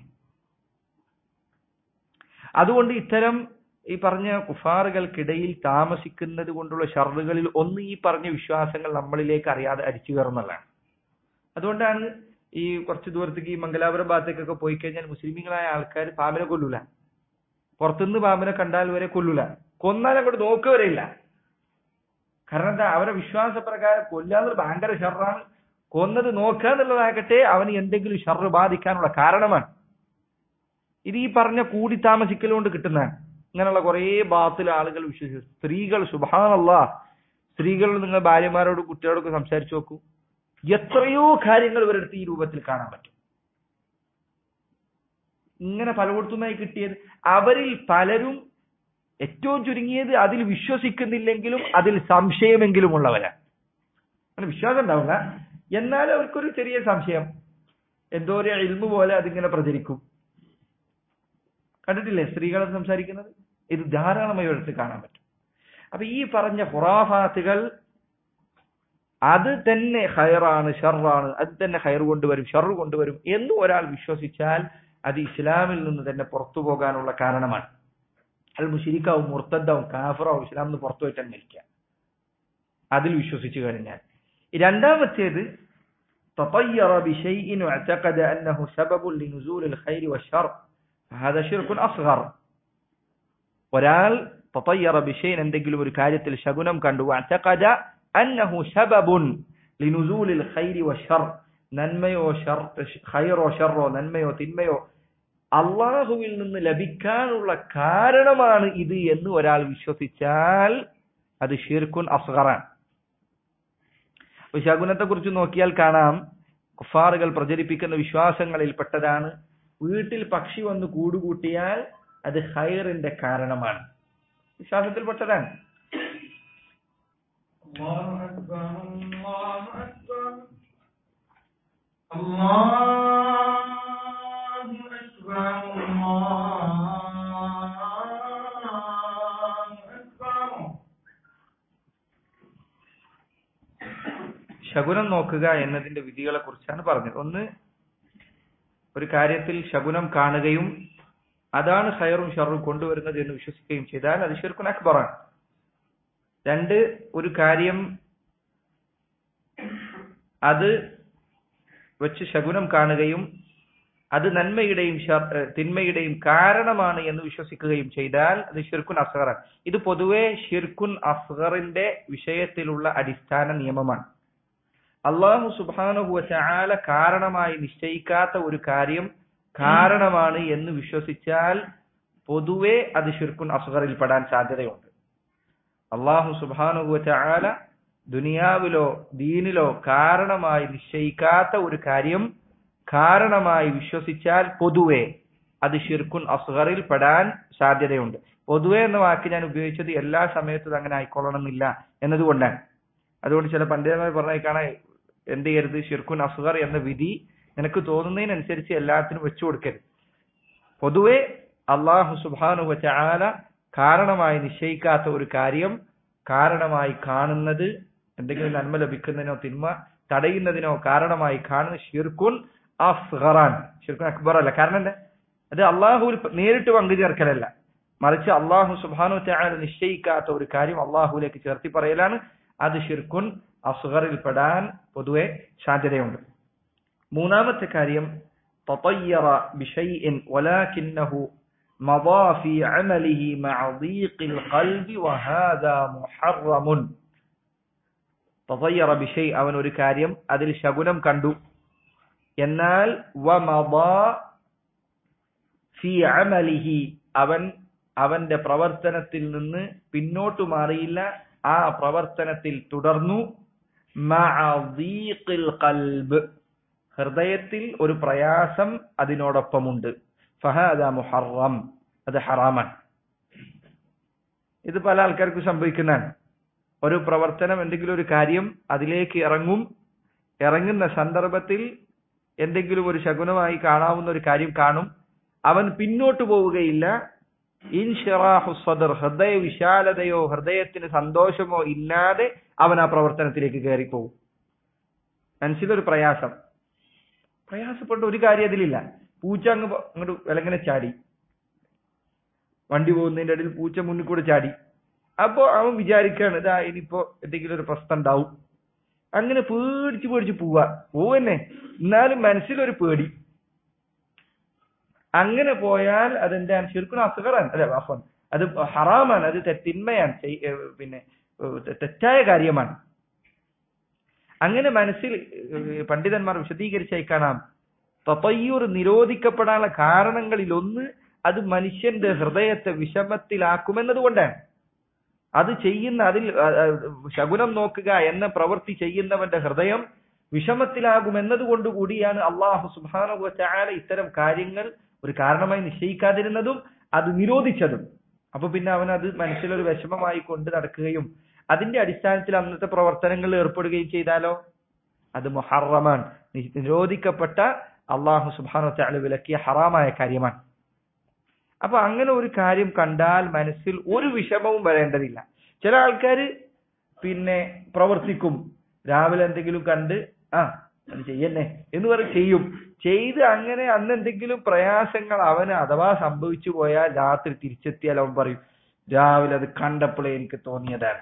Speaker 1: അതുകൊണ്ട് ഇത്തരം ഈ പറഞ്ഞ കുഫാറുകൾക്കിടയിൽ താമസിക്കുന്നത് കൊണ്ടുള്ള ഷറുകളിൽ ഒന്ന് ഈ പറഞ്ഞ വിശ്വാസങ്ങൾ നമ്മളിലേക്ക് അറിയാതെ അരിച്ചു കയറുന്നതാണ് അതുകൊണ്ടാണ് ഈ കുറച്ച് ദൂരത്തേക്ക് ഈ മംഗലാപുരം ഭാഗത്തേക്കൊക്കെ പോയി കഴിഞ്ഞാൽ മുസ്ലിമീങ്ങളായ ആൾക്കാർ പാമ്പിനെ കൊല്ലൂല പുറത്തുനിന്ന് പാമ്പിനെ കണ്ടാൽ വരെ കൊല്ലൂല കൊന്നാൽ അങ്ങോട്ട് നോക്കുവരെയില്ല കാരണം എന്താ അവരുടെ വിശ്വാസപ്രകാരം കൊല്ലാന്നുള്ളത് ഭയങ്കര ഷർറാണ് കൊന്നത് നോക്കുക എന്നുള്ളതാകട്ടെ അവന് എന്തെങ്കിലും ഷർറ് ബാധിക്കാനുള്ള കാരണമാണ് ഇത് ഈ പറഞ്ഞ കൂടി താമസിക്കൽ കൊണ്ട് കിട്ടുന്നതാണ് ഇങ്ങനെയുള്ള കുറേ ബാത്തിൽ ആളുകൾ വിശ്വസിച്ചു സ്ത്രീകൾ സുബാനല്ല സ്ത്രീകൾ നിങ്ങൾ ഭാര്യമാരോട് കുട്ടികളോടൊക്കെ സംസാരിച്ചു നോക്കൂ എത്രയോ കാര്യങ്ങൾ ഇവരെടുത്ത് ഈ രൂപത്തിൽ കാണാൻ പറ്റും ഇങ്ങനെ പലയിടത്തുനിന്നായി കിട്ടിയത് അവരിൽ പലരും ഏറ്റവും ചുരുങ്ങിയത് അതിൽ വിശ്വസിക്കുന്നില്ലെങ്കിലും അതിൽ സംശയമെങ്കിലും ഉള്ളവരാണ് അങ്ങനെ വിശ്വാസം ഉണ്ടാവില്ല എന്നാലും അവർക്കൊരു ചെറിയ സംശയം എന്തോ ഒരു ഇൽമു പോലെ അതിങ്ങനെ പ്രചരിക്കും കണ്ടിട്ടില്ലേ സ്ത്രീകളെ സംസാരിക്കുന്നത് ഇത് ധാരാളമായി എടുത്ത് കാണാൻ പറ്റും അപ്പൊ ഈ പറഞ്ഞ ഹുറാഫാത്തുകൾ അത് തന്നെ ഹയറാണ് ഷറാണ് അത് തന്നെ ഹയർ കൊണ്ടുവരും ഷർ കൊണ്ടുവരും എന്ന് ഒരാൾ വിശ്വസിച്ചാൽ അത് ഇസ്ലാമിൽ നിന്ന് തന്നെ പുറത്തു പോകാനുള്ള കാരണമാണ് അൽ മുഷിരിക്കാവും മുർത്തദ്ദാവും കാഫറാവും ഇസ്ലാമിൽ നിന്ന് പുറത്തു പോയിട്ട് നിൽക്കുക അതിൽ വിശ്വസിച്ചു കഴിഞ്ഞാൽ രണ്ടാമത്തേത് تطير بشيء واعتقد أنه سبب لنزول الخير والشر هذا شرك أصغر ഒരാൾ തطير بشيء എന്തെങ്കിലും ഒരു കാര്യത്തിൽ ശകുനം കണ്ടു واعتقد أنه سبب لنزول الخير والشر നന്മയോ ഷർ ഖൈറോ ഷറോ നന്മയോ തിന്മയോ അള്ളാഹുവിൽ നിന്ന് ലഭിക്കാനുള്ള കാരണമാണ് ഇത് എന്ന് ഒരാൾ വിശ്വസിച്ചാൽ അത് ഷിർക്കുൻ അസ്ഗറാണ് ശകുനത്തെ കുറിച്ച് നോക്കിയാൽ കാണാം കുഫാറുകൾ പ്രചരിപ്പിക്കുന്ന വിശ്വാസങ്ങളിൽ പെട്ടതാണ് വീട്ടിൽ പക്ഷി വന്ന് കൂടുകൂട്ടിയാൽ അത് ഹൈറിന്റെ കാരണമാണ് വിശ്വാസത്തിൽപ്പെട്ടതാണ് الله أكبر الله أكبر الله أكبر الله أكبر ശകുനം നോക്കുക എന്നതിന്റെ വിധികളെ കുറിച്ചാണ് പറഞ്ഞത് ഒന്ന് ഒരു കാര്യത്തിൽ ശകുനം കാണുകയും അതാണ് ഹയറും ഷറും കൊണ്ടുവരുന്നത് എന്ന് വിശ്വസിക്കുകയും ചെയ്താൽ അത് ഷിർക്കുൻ അക്ബറാണ് രണ്ട് ഒരു കാര്യം അത് വെച്ച് ശകുനം കാണുകയും അത് നന്മയുടെയും ഷർ- ഏഹ് തിന്മയുടെയും കാരണമാണ് എന്ന് വിശ്വസിക്കുകയും ചെയ്താൽ അത് ഷിർക്കുൻ അസ്ഹറാണ് ഇത് പൊതുവെ ഷിർക്കുൻ അസ്ഹറിന്റെ വിഷയത്തിലുള്ള അടിസ്ഥാന നിയമമാണ് അള്ളാഹു സുബാനുഹുവ ചാല കാരണമായി നിശ്ചയിക്കാത്ത ഒരു കാര്യം കാരണമാണ് എന്ന് വിശ്വസിച്ചാൽ പൊതുവെ അത് ഷിർക്കുൻ അസ്ഹറിൽ പെടാൻ സാധ്യതയുണ്ട് അള്ളാഹു സുബാനുഹുവ ചാല ദുനിയാവിലോ ദീനിലോ കാരണമായി നിശ്ചയിക്കാത്ത ഒരു കാര്യം കാരണമായി വിശ്വസിച്ചാൽ പൊതുവെ അത് ഷിർക്കുൻ അസ്ഹറിൽ പെടാൻ സാധ്യതയുണ്ട് പൊതുവെ എന്ന വാക്ക് ഞാൻ ഉപയോഗിച്ചത് എല്ലാ സമയത്തും അങ്ങനെ ആയിക്കൊള്ളണമെന്നില്ല എന്നതുകൊണ്ടാണ് അതുകൊണ്ട് ചില പണ്ഡിതന്മാർ പറഞ്ഞ കാണാൻ എന്ത് ചെയ്യരുത് ഷിർക്കുൻ അസ്ഹർ എന്ന വിധി നിനക്ക് തോന്നുന്നതിനനുസരിച്ച് എല്ലാത്തിനും വെച്ചു കൊടുക്കരുത് പൊതുവെ അള്ളാഹു സുബാനു ചാല കാരണമായി നിശ്ചയിക്കാത്ത ഒരു കാര്യം കാരണമായി കാണുന്നത് എന്തെങ്കിലും നന്മ ലഭിക്കുന്നതിനോ തിന്മ തടയുന്നതിനോ കാരണമായി കാണുന്ന ഷിർക്കുൻ അസ്ഹറാൻ ഷിർക്കുൻ അക്ബർ അല്ല കാരണം എന്താ അത് അള്ളാഹുവിൽ നേരിട്ട് പങ്കു ചേർക്കലല്ല മറിച്ച് അള്ളാഹു സുബാനു ചാല നിശ്ചയിക്കാത്ത ഒരു കാര്യം അള്ളാഹുവിലേക്ക് ചേർത്തി പറയലാണ് അത് ഷിർക്കുൻ അസ്ഹറിൽ പെടാൻ പൊതുവെ സാധ്യതയുണ്ട് മൂന്നാമത്തെ കാര്യം تطير بشيء ولكنه مضى في عمله مع ضيق القلب وهذا محرم تطير بشيء അവൻ ഒരു കാര്യം അതിൽ ശകുനം കണ്ടു എന്നാൽ ومضى في عمله അവൻ അവന്റെ പ്രവർത്തനത്തിൽ നിന്ന് പിന്നോട്ട് മാറിയില്ല ആ പ്രവർത്തനത്തിൽ തുടർന്നു مع ضيق القلب ഹൃദയത്തിൽ ഒരു പ്രയാസം അതിനോടൊപ്പമുണ്ട് ഫഹാദ മുഹറം അത് ഹറാമാണ് ഇത് പല ആൾക്കാർക്കും സംഭവിക്കുന്നതാണ് ഒരു പ്രവർത്തനം എന്തെങ്കിലും ഒരു കാര്യം അതിലേക്ക് ഇറങ്ങും ഇറങ്ങുന്ന സന്ദർഭത്തിൽ എന്തെങ്കിലും ഒരു ശകുനമായി കാണാവുന്ന ഒരു കാര്യം കാണും അവൻ പിന്നോട്ട് പോവുകയില്ല ഇൻഷിറാഹു സദർ ഹൃദയ വിശാലതയോ ഹൃദയത്തിന് സന്തോഷമോ ഇല്ലാതെ അവൻ ആ പ്രവർത്തനത്തിലേക്ക് കയറിപ്പോവും മനസ്സിലൊരു പ്രയാസം പ്രയാസപ്പെട്ട ഒരു കാര്യം അതിലില്ല പൂച്ച അങ്ങ് പോ- അങ്ങോട്ട് വിലങ്ങനെ ചാടി വണ്ടി പോകുന്നതിന്റെ ഇടയിൽ പൂച്ച മുന്നിൽ കൂടെ ചാടി അപ്പോ അവൻ വിചാരിക്കാണ് ഇതാ ഇനിയിപ്പോ എന്തെങ്കിലും ഒരു പ്രശ്നം ഉണ്ടാവും അങ്ങനെ പേടിച്ച് പേടിച്ച് പോവാ പോവന്നെ എന്നാലും മനസ്സിലൊരു പേടി അങ്ങനെ പോയാൽ അതെന്താണ് ശരിക്കും അസുഖറാണ് അല്ലെ അഫൻ അത് ഹറാമാണ് അത് തെ- തിന്മയാണ് ചെയ്- ഏഹ് പിന്നെ ഏഹ് തെ- തെറ്റായ കാര്യമാണ് അങ്ങനെ മനസ്സിൽ ഏഹ് പണ്ഡിതന്മാർ വിശദീകരിച്ചായി കാണാം തത്തയ്യൂർ നിരോധിക്കപ്പെടാനുള്ള കാരണങ്ങളിൽ ഒന്ന് അത് മനുഷ്യന്റെ ഹൃദയത്തെ വിഷമത്തിലാക്കുമെന്നതുകൊണ്ടാണ് അത് ചെയ്യുന്ന അതിൽ ആ, ആ, ശകുനം നോക്കുക എന്ന പ്രവൃത്തി ചെയ്യുന്നവന്റെ ഹൃദയം വിഷമത്തിലാകുമെന്നത് കൂടിയാണ് അള്ളാഹു സുബാനു ചാല ഇത്തരം കാര്യങ്ങൾ ഒരു കാരണമായി നിശ്ചയിക്കാതിരുന്നതും അത് നിരോധിച്ചതും അപ്പൊ പിന്നെ അവൻ അത് മനസ്സിലൊരു വിഷമമായി കൊണ്ട് നടക്കുകയും അതിന്റെ അടിസ്ഥാനത്തിൽ അന്നത്തെ പ്രവർത്തനങ്ങളിൽ ഏർപ്പെടുകയും ചെയ്താലോ അത് മുഹറമാൻ നി- നിരോധിക്കപ്പെട്ട അള്ളാഹു സുബാനു ചാല വിലക്കിയ ഹറാമായ കാര്യമാണ് അപ്പൊ അങ്ങനെ ഒരു കാര്യം കണ്ടാൽ മനസ്സിൽ ഒരു വിഷമവും വരേണ്ടതില്ല ചില ആൾക്കാര് പിന്നെ പ്രവർത്തിക്കും രാവിലെ എന്തെങ്കിലും കണ്ട് ആ അത് ചെയ്യന്നെ എന്ന് പറഞ്ഞ് ചെയ്യും ചെയ്ത് അങ്ങനെ അന്ന് എന്തെങ്കിലും പ്രയാസങ്ങൾ അവന് അഥവാ സംഭവിച്ചു പോയാൽ രാത്രി തിരിച്ചെത്തിയാൽ അവൻ പറയും രാവിലെ അത് കണ്ടപ്പോഴേ എനിക്ക് തോന്നിയതാണ്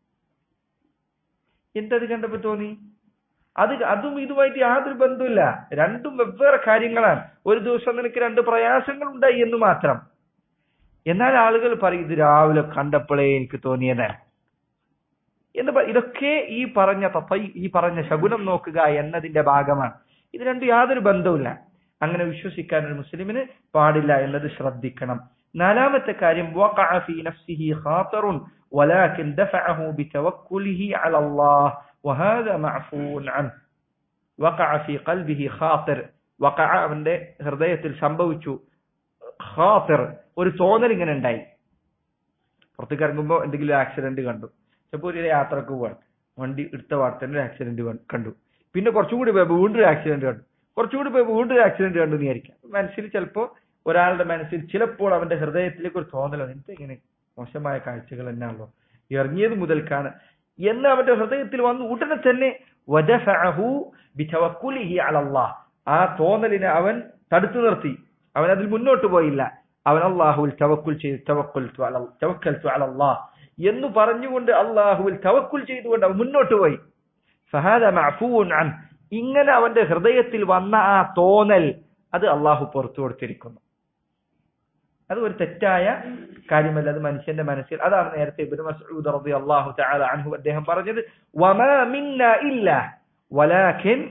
Speaker 1: എന്തത് കണ്ടപ്പോ തോന്നി അത് അതും ഇതുമായിട്ട് യാതൊരു ബന്ധമില്ല രണ്ടും വെവ്വേറെ കാര്യങ്ങളാണ് ഒരു ദിവസം നിനക്ക് രണ്ട് പ്രയാസങ്ങൾ ഉണ്ടായി എന്ന് മാത്രം എന്നാൽ ആളുകൾ പറയും ഇത് രാവിലെ കണ്ടപ്പോഴേ എനിക്ക് തോന്നിയതാണ് എന്ന് പ- ഇതൊക്കെ ഈ പറഞ്ഞ തത്തൈ ഈ പറഞ്ഞ ശകുനം നോക്കുക എന്നതിന്റെ ഭാഗമാണ് ഇത് രണ്ടും യാതൊരു ബന്ധവുമില്ല അങ്ങനെ വിശ്വസിക്കാൻ ഒരു മുസ്ലിമിന് പാടില്ല എന്നത് ശ്രദ്ധിക്കണം നാലാമത്തെ കാര്യം وقع في نفسه خاطر ولكن دفعه بتوكله على الله وهذا معفو عنه وقع في قلبه خاطر وقع അവന്റെ ഹൃദയത്തിൽ സംഭവിച്ചു ഖാത്തിർ ഒരു തോന്നൽ ഇങ്ങനെ ഉണ്ടായി പുറത്തേക്ക് ഇറങ്ങുമ്പോൾ എന്തെങ്കിലും ആക്സിഡന്റ് കണ്ടു ചിലപ്പോൾ ഒരു യാത്രക്ക് പോവാൻ വണ്ടി എടുത്ത വാർത്തന്നെ ഒരു ആക്സിഡന്റ് കണ്ടു പിന്നെ കുറച്ചുകൂടി പോയപ്പോൾ വീണ്ടും ഒരു ആക്സിഡന്റ് കണ്ടു കുറച്ചുകൂടി പോയപ്പോൾ വീണ്ടും ഒരു ആക്സിഡന്റ് കണ്ടു എന്ന് വിചാരിക്കാം മനസ്സിൽ ചിലപ്പോൾ ഒരാളുടെ മനസ്സിൽ ചിലപ്പോൾ അവന്റെ ഹൃദയത്തിലേക്ക് ഒരു തോന്നലോ എന്ത് ഇങ്ങനെ മോശമായ കാഴ്ചകൾ തന്നെയാണല്ലോ ഇറങ്ങിയത് മുതൽക്കാണ് എന്ന് അവന്റെ ഹൃദയത്തിൽ വന്നു ഉടനെ തന്നെ വദഫഅഹു ബിതവക്കുലിഹി അലല്ലാഹ് ആ തോന്നലിനെ അവൻ തടുത്തു നിർത്തി അവൻ അതിൽ മുന്നോട്ട് പോയില്ല അവൻ അള്ളാഹുവിൽ തവക്കുൽ ചെയ്ത് തവക്കുൽതു അല തവക്കൽതു അലല്ലാഹ് എന്ന് പറഞ്ഞുകൊണ്ട് അള്ളാഹുവിൽ തവക്കുൽ ചെയ്തുകൊണ്ട് അവൻ മുന്നോട്ട് പോയി ഫഹാദ മഅഫൂൻ അൻ ഇങ്ങനെ അവന്റെ ഹൃദയത്തിൽ വന്ന ആ തോന്നൽ അത് അള്ളാഹു പുറത്തു കൊടുത്തിരിക്കുന്നു അത് ഒരു തെറ്റായ കാര്യമല്ല അത് മനുഷ്യന്റെ മനസ്സിൽ അതാണ് നേരത്തെ ഇബ്നു മസ്ഊദ് റളിയല്ലാഹു തആല അൻഹു അദ്ദേഹം പറഞ്ഞത് വമാ മിന്ന ഇല്ല വലാകിൻ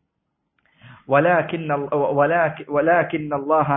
Speaker 1: ولكن ولكن ولكن الله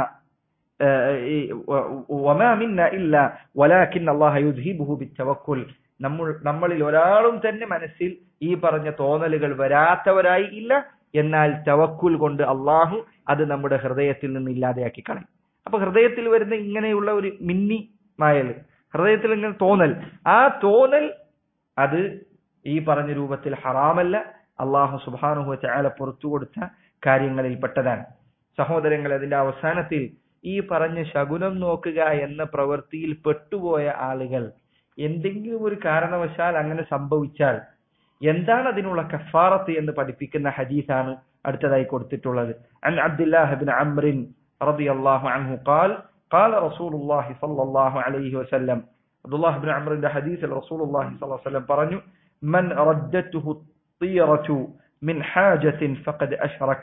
Speaker 1: وما منا إلا ولكن الله يذهبه بالتوكل നമ്മൾ നമ്മളിൽ ഒരാളും തന്നെ മനസ്സിൽ ഈ പറഞ്ഞ തോന്നലുകൾ വരാത്തവരായി ഇല്ല എന്നാൽ തവക്കുൽ കൊണ്ട് അള്ളാഹു അത് നമ്മുടെ ഹൃദയത്തിൽ നിന്ന് ഇല്ലാതെയാക്കി കളയും അപ്പൊ ഹൃദയത്തിൽ വരുന്ന ഇങ്ങനെയുള്ള ഒരു മിന്നി മായൽ ഹൃദയത്തിൽ ഇങ്ങനെ തോന്നൽ ആ തോന്നൽ അത് ഈ പറഞ്ഞ രൂപത്തിൽ ഹറാമല്ല അള്ളാഹു സുബാനുഹു ചാല പുറത്തു കൊടുത്ത കാര്യങ്ങളിൽ പെട്ടതാണ് സഹോദരങ്ങൾ അതിന്റെ അവസാനത്തിൽ ഈ പറഞ്ഞ ശകുനം നോക്കുക എന്ന പ്രവൃത്തിയിൽ പെട്ടുപോയ ആളുകൾ എന്തെങ്കിലും ഒരു കാരണവശാൽ അങ്ങനെ സംഭവിച്ചാൽ എന്താണ് അതിനുള്ള കഫാറത്ത് എന്ന് പഠിപ്പിക്കുന്ന ഹദീസാണ് അടുത്തതായി കൊടുത്തിട്ടുള്ളത് അൻ അബ്ദുല്ലാഹ് ബിൻ അംറിൻ റളിയല്ലാഹു അൻഹു ഖാൽ قال رسول الله صلى الله عليه وسلم عبد الله بن عمرو ന്റെ ഹദീസിൽ رسول الله صلى الله عليه وسلم പറഞ്ഞു من ردته الطيرة من حاجة فقد أشرك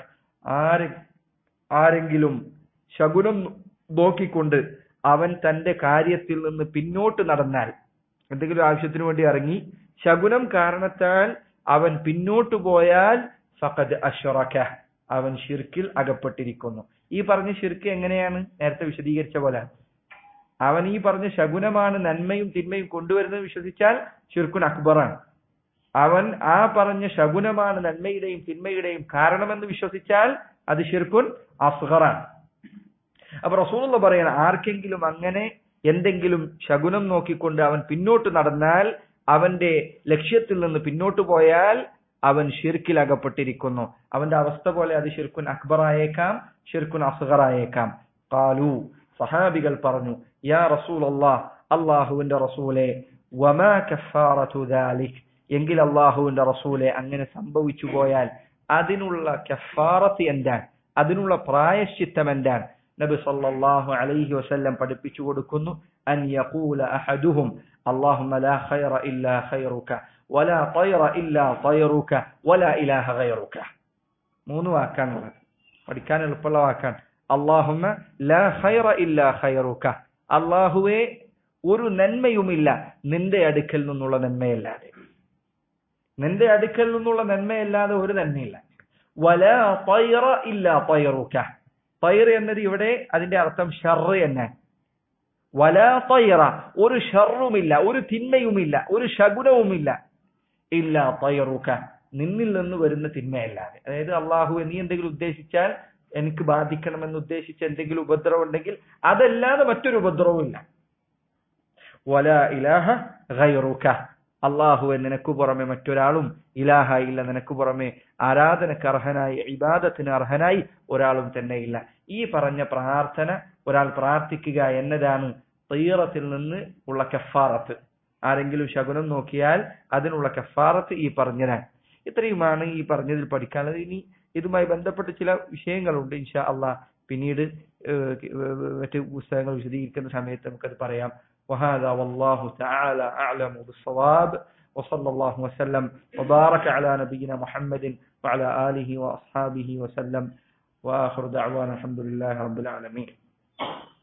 Speaker 1: ആരെങ്കിലും ശകുനം നോക്കിക്കൊണ്ട് അവൻ തന്റെ കാര്യത്തിൽ നിന്ന് പിന്നോട്ട് നടന്നാൽ എന്തെങ്കിലും ആവശ്യത്തിന് വേണ്ടി ഇറങ്ങി ശകുനം കാരണത്താൽ അവൻ പിന്നോട്ട് പോയാൽ ഫഖദ് അഷ്റക അവൻ ഷിർക്കിൽ അകപ്പെട്ടിരിക്കുന്നു ഈ പറഞ്ഞ ഷിർക്ക് എങ്ങനെയാണ് നേരത്തെ വിശദീകരിച്ച പോലെ അവൻ ഈ പറഞ്ഞ ശകുനമാണ് നന്മയും തിന്മയും കൊണ്ടുവരുന്നത് വിശ്വസിച്ചാൽ ഷിർക്കുൻ അക്ബറാണ് അവൻ ആ പറഞ്ഞ ശകുനമാണ് നന്മയുടെയും തിന്മയുടെയും കാരണമെന്ന് വിശ്വസിച്ചാൽ അത് ഷിർക്കുൻ അസ്ഹറാണ് അപ്പൊ റസൂലുള്ള പറയണം ആർക്കെങ്കിലും അങ്ങനെ എന്തെങ്കിലും ശകുനം നോക്കിക്കൊണ്ട് അവൻ പിന്നോട്ട് നടന്നാൽ അവന്റെ ലക്ഷ്യത്തിൽ നിന്ന് പിന്നോട്ട് പോയാൽ അവൻ ഷിർക്കിൽ അകപ്പെട്ടിരിക്കുന്നു അവന്റെ അവസ്ഥ പോലെ അത് ഷിർക്കുൻ അക്ബറായേക്കാം ഷിർക്കുൻ അസ്ഹറായേക്കാം കാലു സഹാബികൾ പറഞ്ഞു യാ റസൂൽ അള്ളാഹ് അള്ളാഹുവിന്റെ റസൂലെ വമാ കഫാറതു ദാലിക് എങ്കിൽ അള്ളാഹുവിന്റെ റസൂലെ അങ്ങനെ സംഭവിച്ചു പോയാൽ അതിനുള്ള കഫാറത്ത് എന്താണ് അതിനുള്ള പ്രായശ്ചിത്തം എന്താണ് നബി സല്ലല്ലാഹു അലൈഹി വസല്ലം പഠിപ്പിച്ചു കൊടുക്കുന്നു അൻ യഖൂല അഹദുഹും اللهم لا خير إلا خيرك ولا طير إلا طيرك ولا إله غيرك മൂന്ന് വാക്കാണുള്ളത് പഠിക്കാൻ എളുപ്പമുള്ള വാക്കാണ് അള്ളാഹുമ്മ ലാ ഖൈറ ഇല്ലാ ഖൈറുക അള്ളാഹുവേ ഒരു നന്മയുമില്ല നിന്റെ അടുക്കൽ നിന്നുള്ള നന്മയല്ലാതെ നിന്റെ അടുക്കൽ നിന്നുള്ള നന്മയല്ലാതെ ഒരു നന്മയില്ല വലാ തൈറ ഇല്ലാ തൈറുക തൈർ എന്നത് ഇവിടെ അതിന്റെ അർത്ഥം ഷർറ് എന്നാണ് വലാ തൈറ ഒരു ഷർറുമില്ല ഒരു തിന്മയുമില്ല ഒരു ശകുനവുമില്ല ഇല്ലാ തൈറുക നിന്നിൽ നിന്ന് വരുന്ന തിന്മയല്ലാതെ അതായത് അള്ളാഹു നീ എന്തെങ്കിലും ഉദ്ദേശിച്ചാൽ എനിക്ക് ബാധിക്കണമെന്ന് ഉദ്ദേശിച്ച എന്തെങ്കിലും ഉപദ്രവം ഉണ്ടെങ്കിൽ അതല്ലാതെ മറ്റൊരു ഉപദ്രവവും ഇല്ല വല ഇലാഹ ഗൈറുക അള്ളാഹു നിനക്ക് പുറമെ മറ്റൊരാളും ഇലാഹ ഇല്ല നിനക്ക് പുറമെ ആരാധനക്ക് അർഹനായി ഇബാദത്തിന് അർഹനായി ഒരാളും തന്നെ ഇല്ല ഈ പറഞ്ഞ പ്രാർത്ഥന ഒരാൾ പ്രാർത്ഥിക്കുക എന്നതാണ് തീറത്തിൽ നിന്ന് ഉള്ള കഫാറത്ത് ആരെങ്കിലും ശകുനം നോക്കിയാൽ അതിനുള്ള കഫാറത്ത് ഈ പറഞ്ഞതാണ് ഇത്രയുമാണ് ഈ പറഞ്ഞതിൽ പഠിക്കാനുള്ളത് ഇനി ഇതുമായി ബന്ധപ്പെട്ട ചില വിഷയങ്ങളുണ്ട് ഇൻഷാ അള്ളാഹ് പിന്നീട് മറ്റ് പുസ്തകങ്ങൾ വിശദീകരിക്കുന്ന സമയത്ത് നമുക്കത് പറയാം وهذا والله تعالى أعلم بالصواب وصلى الله وسلم وبارك على نبينا محمد وعلى آله وأصحابه وسلم وآخر دعوانا الحمد لله رب العالمين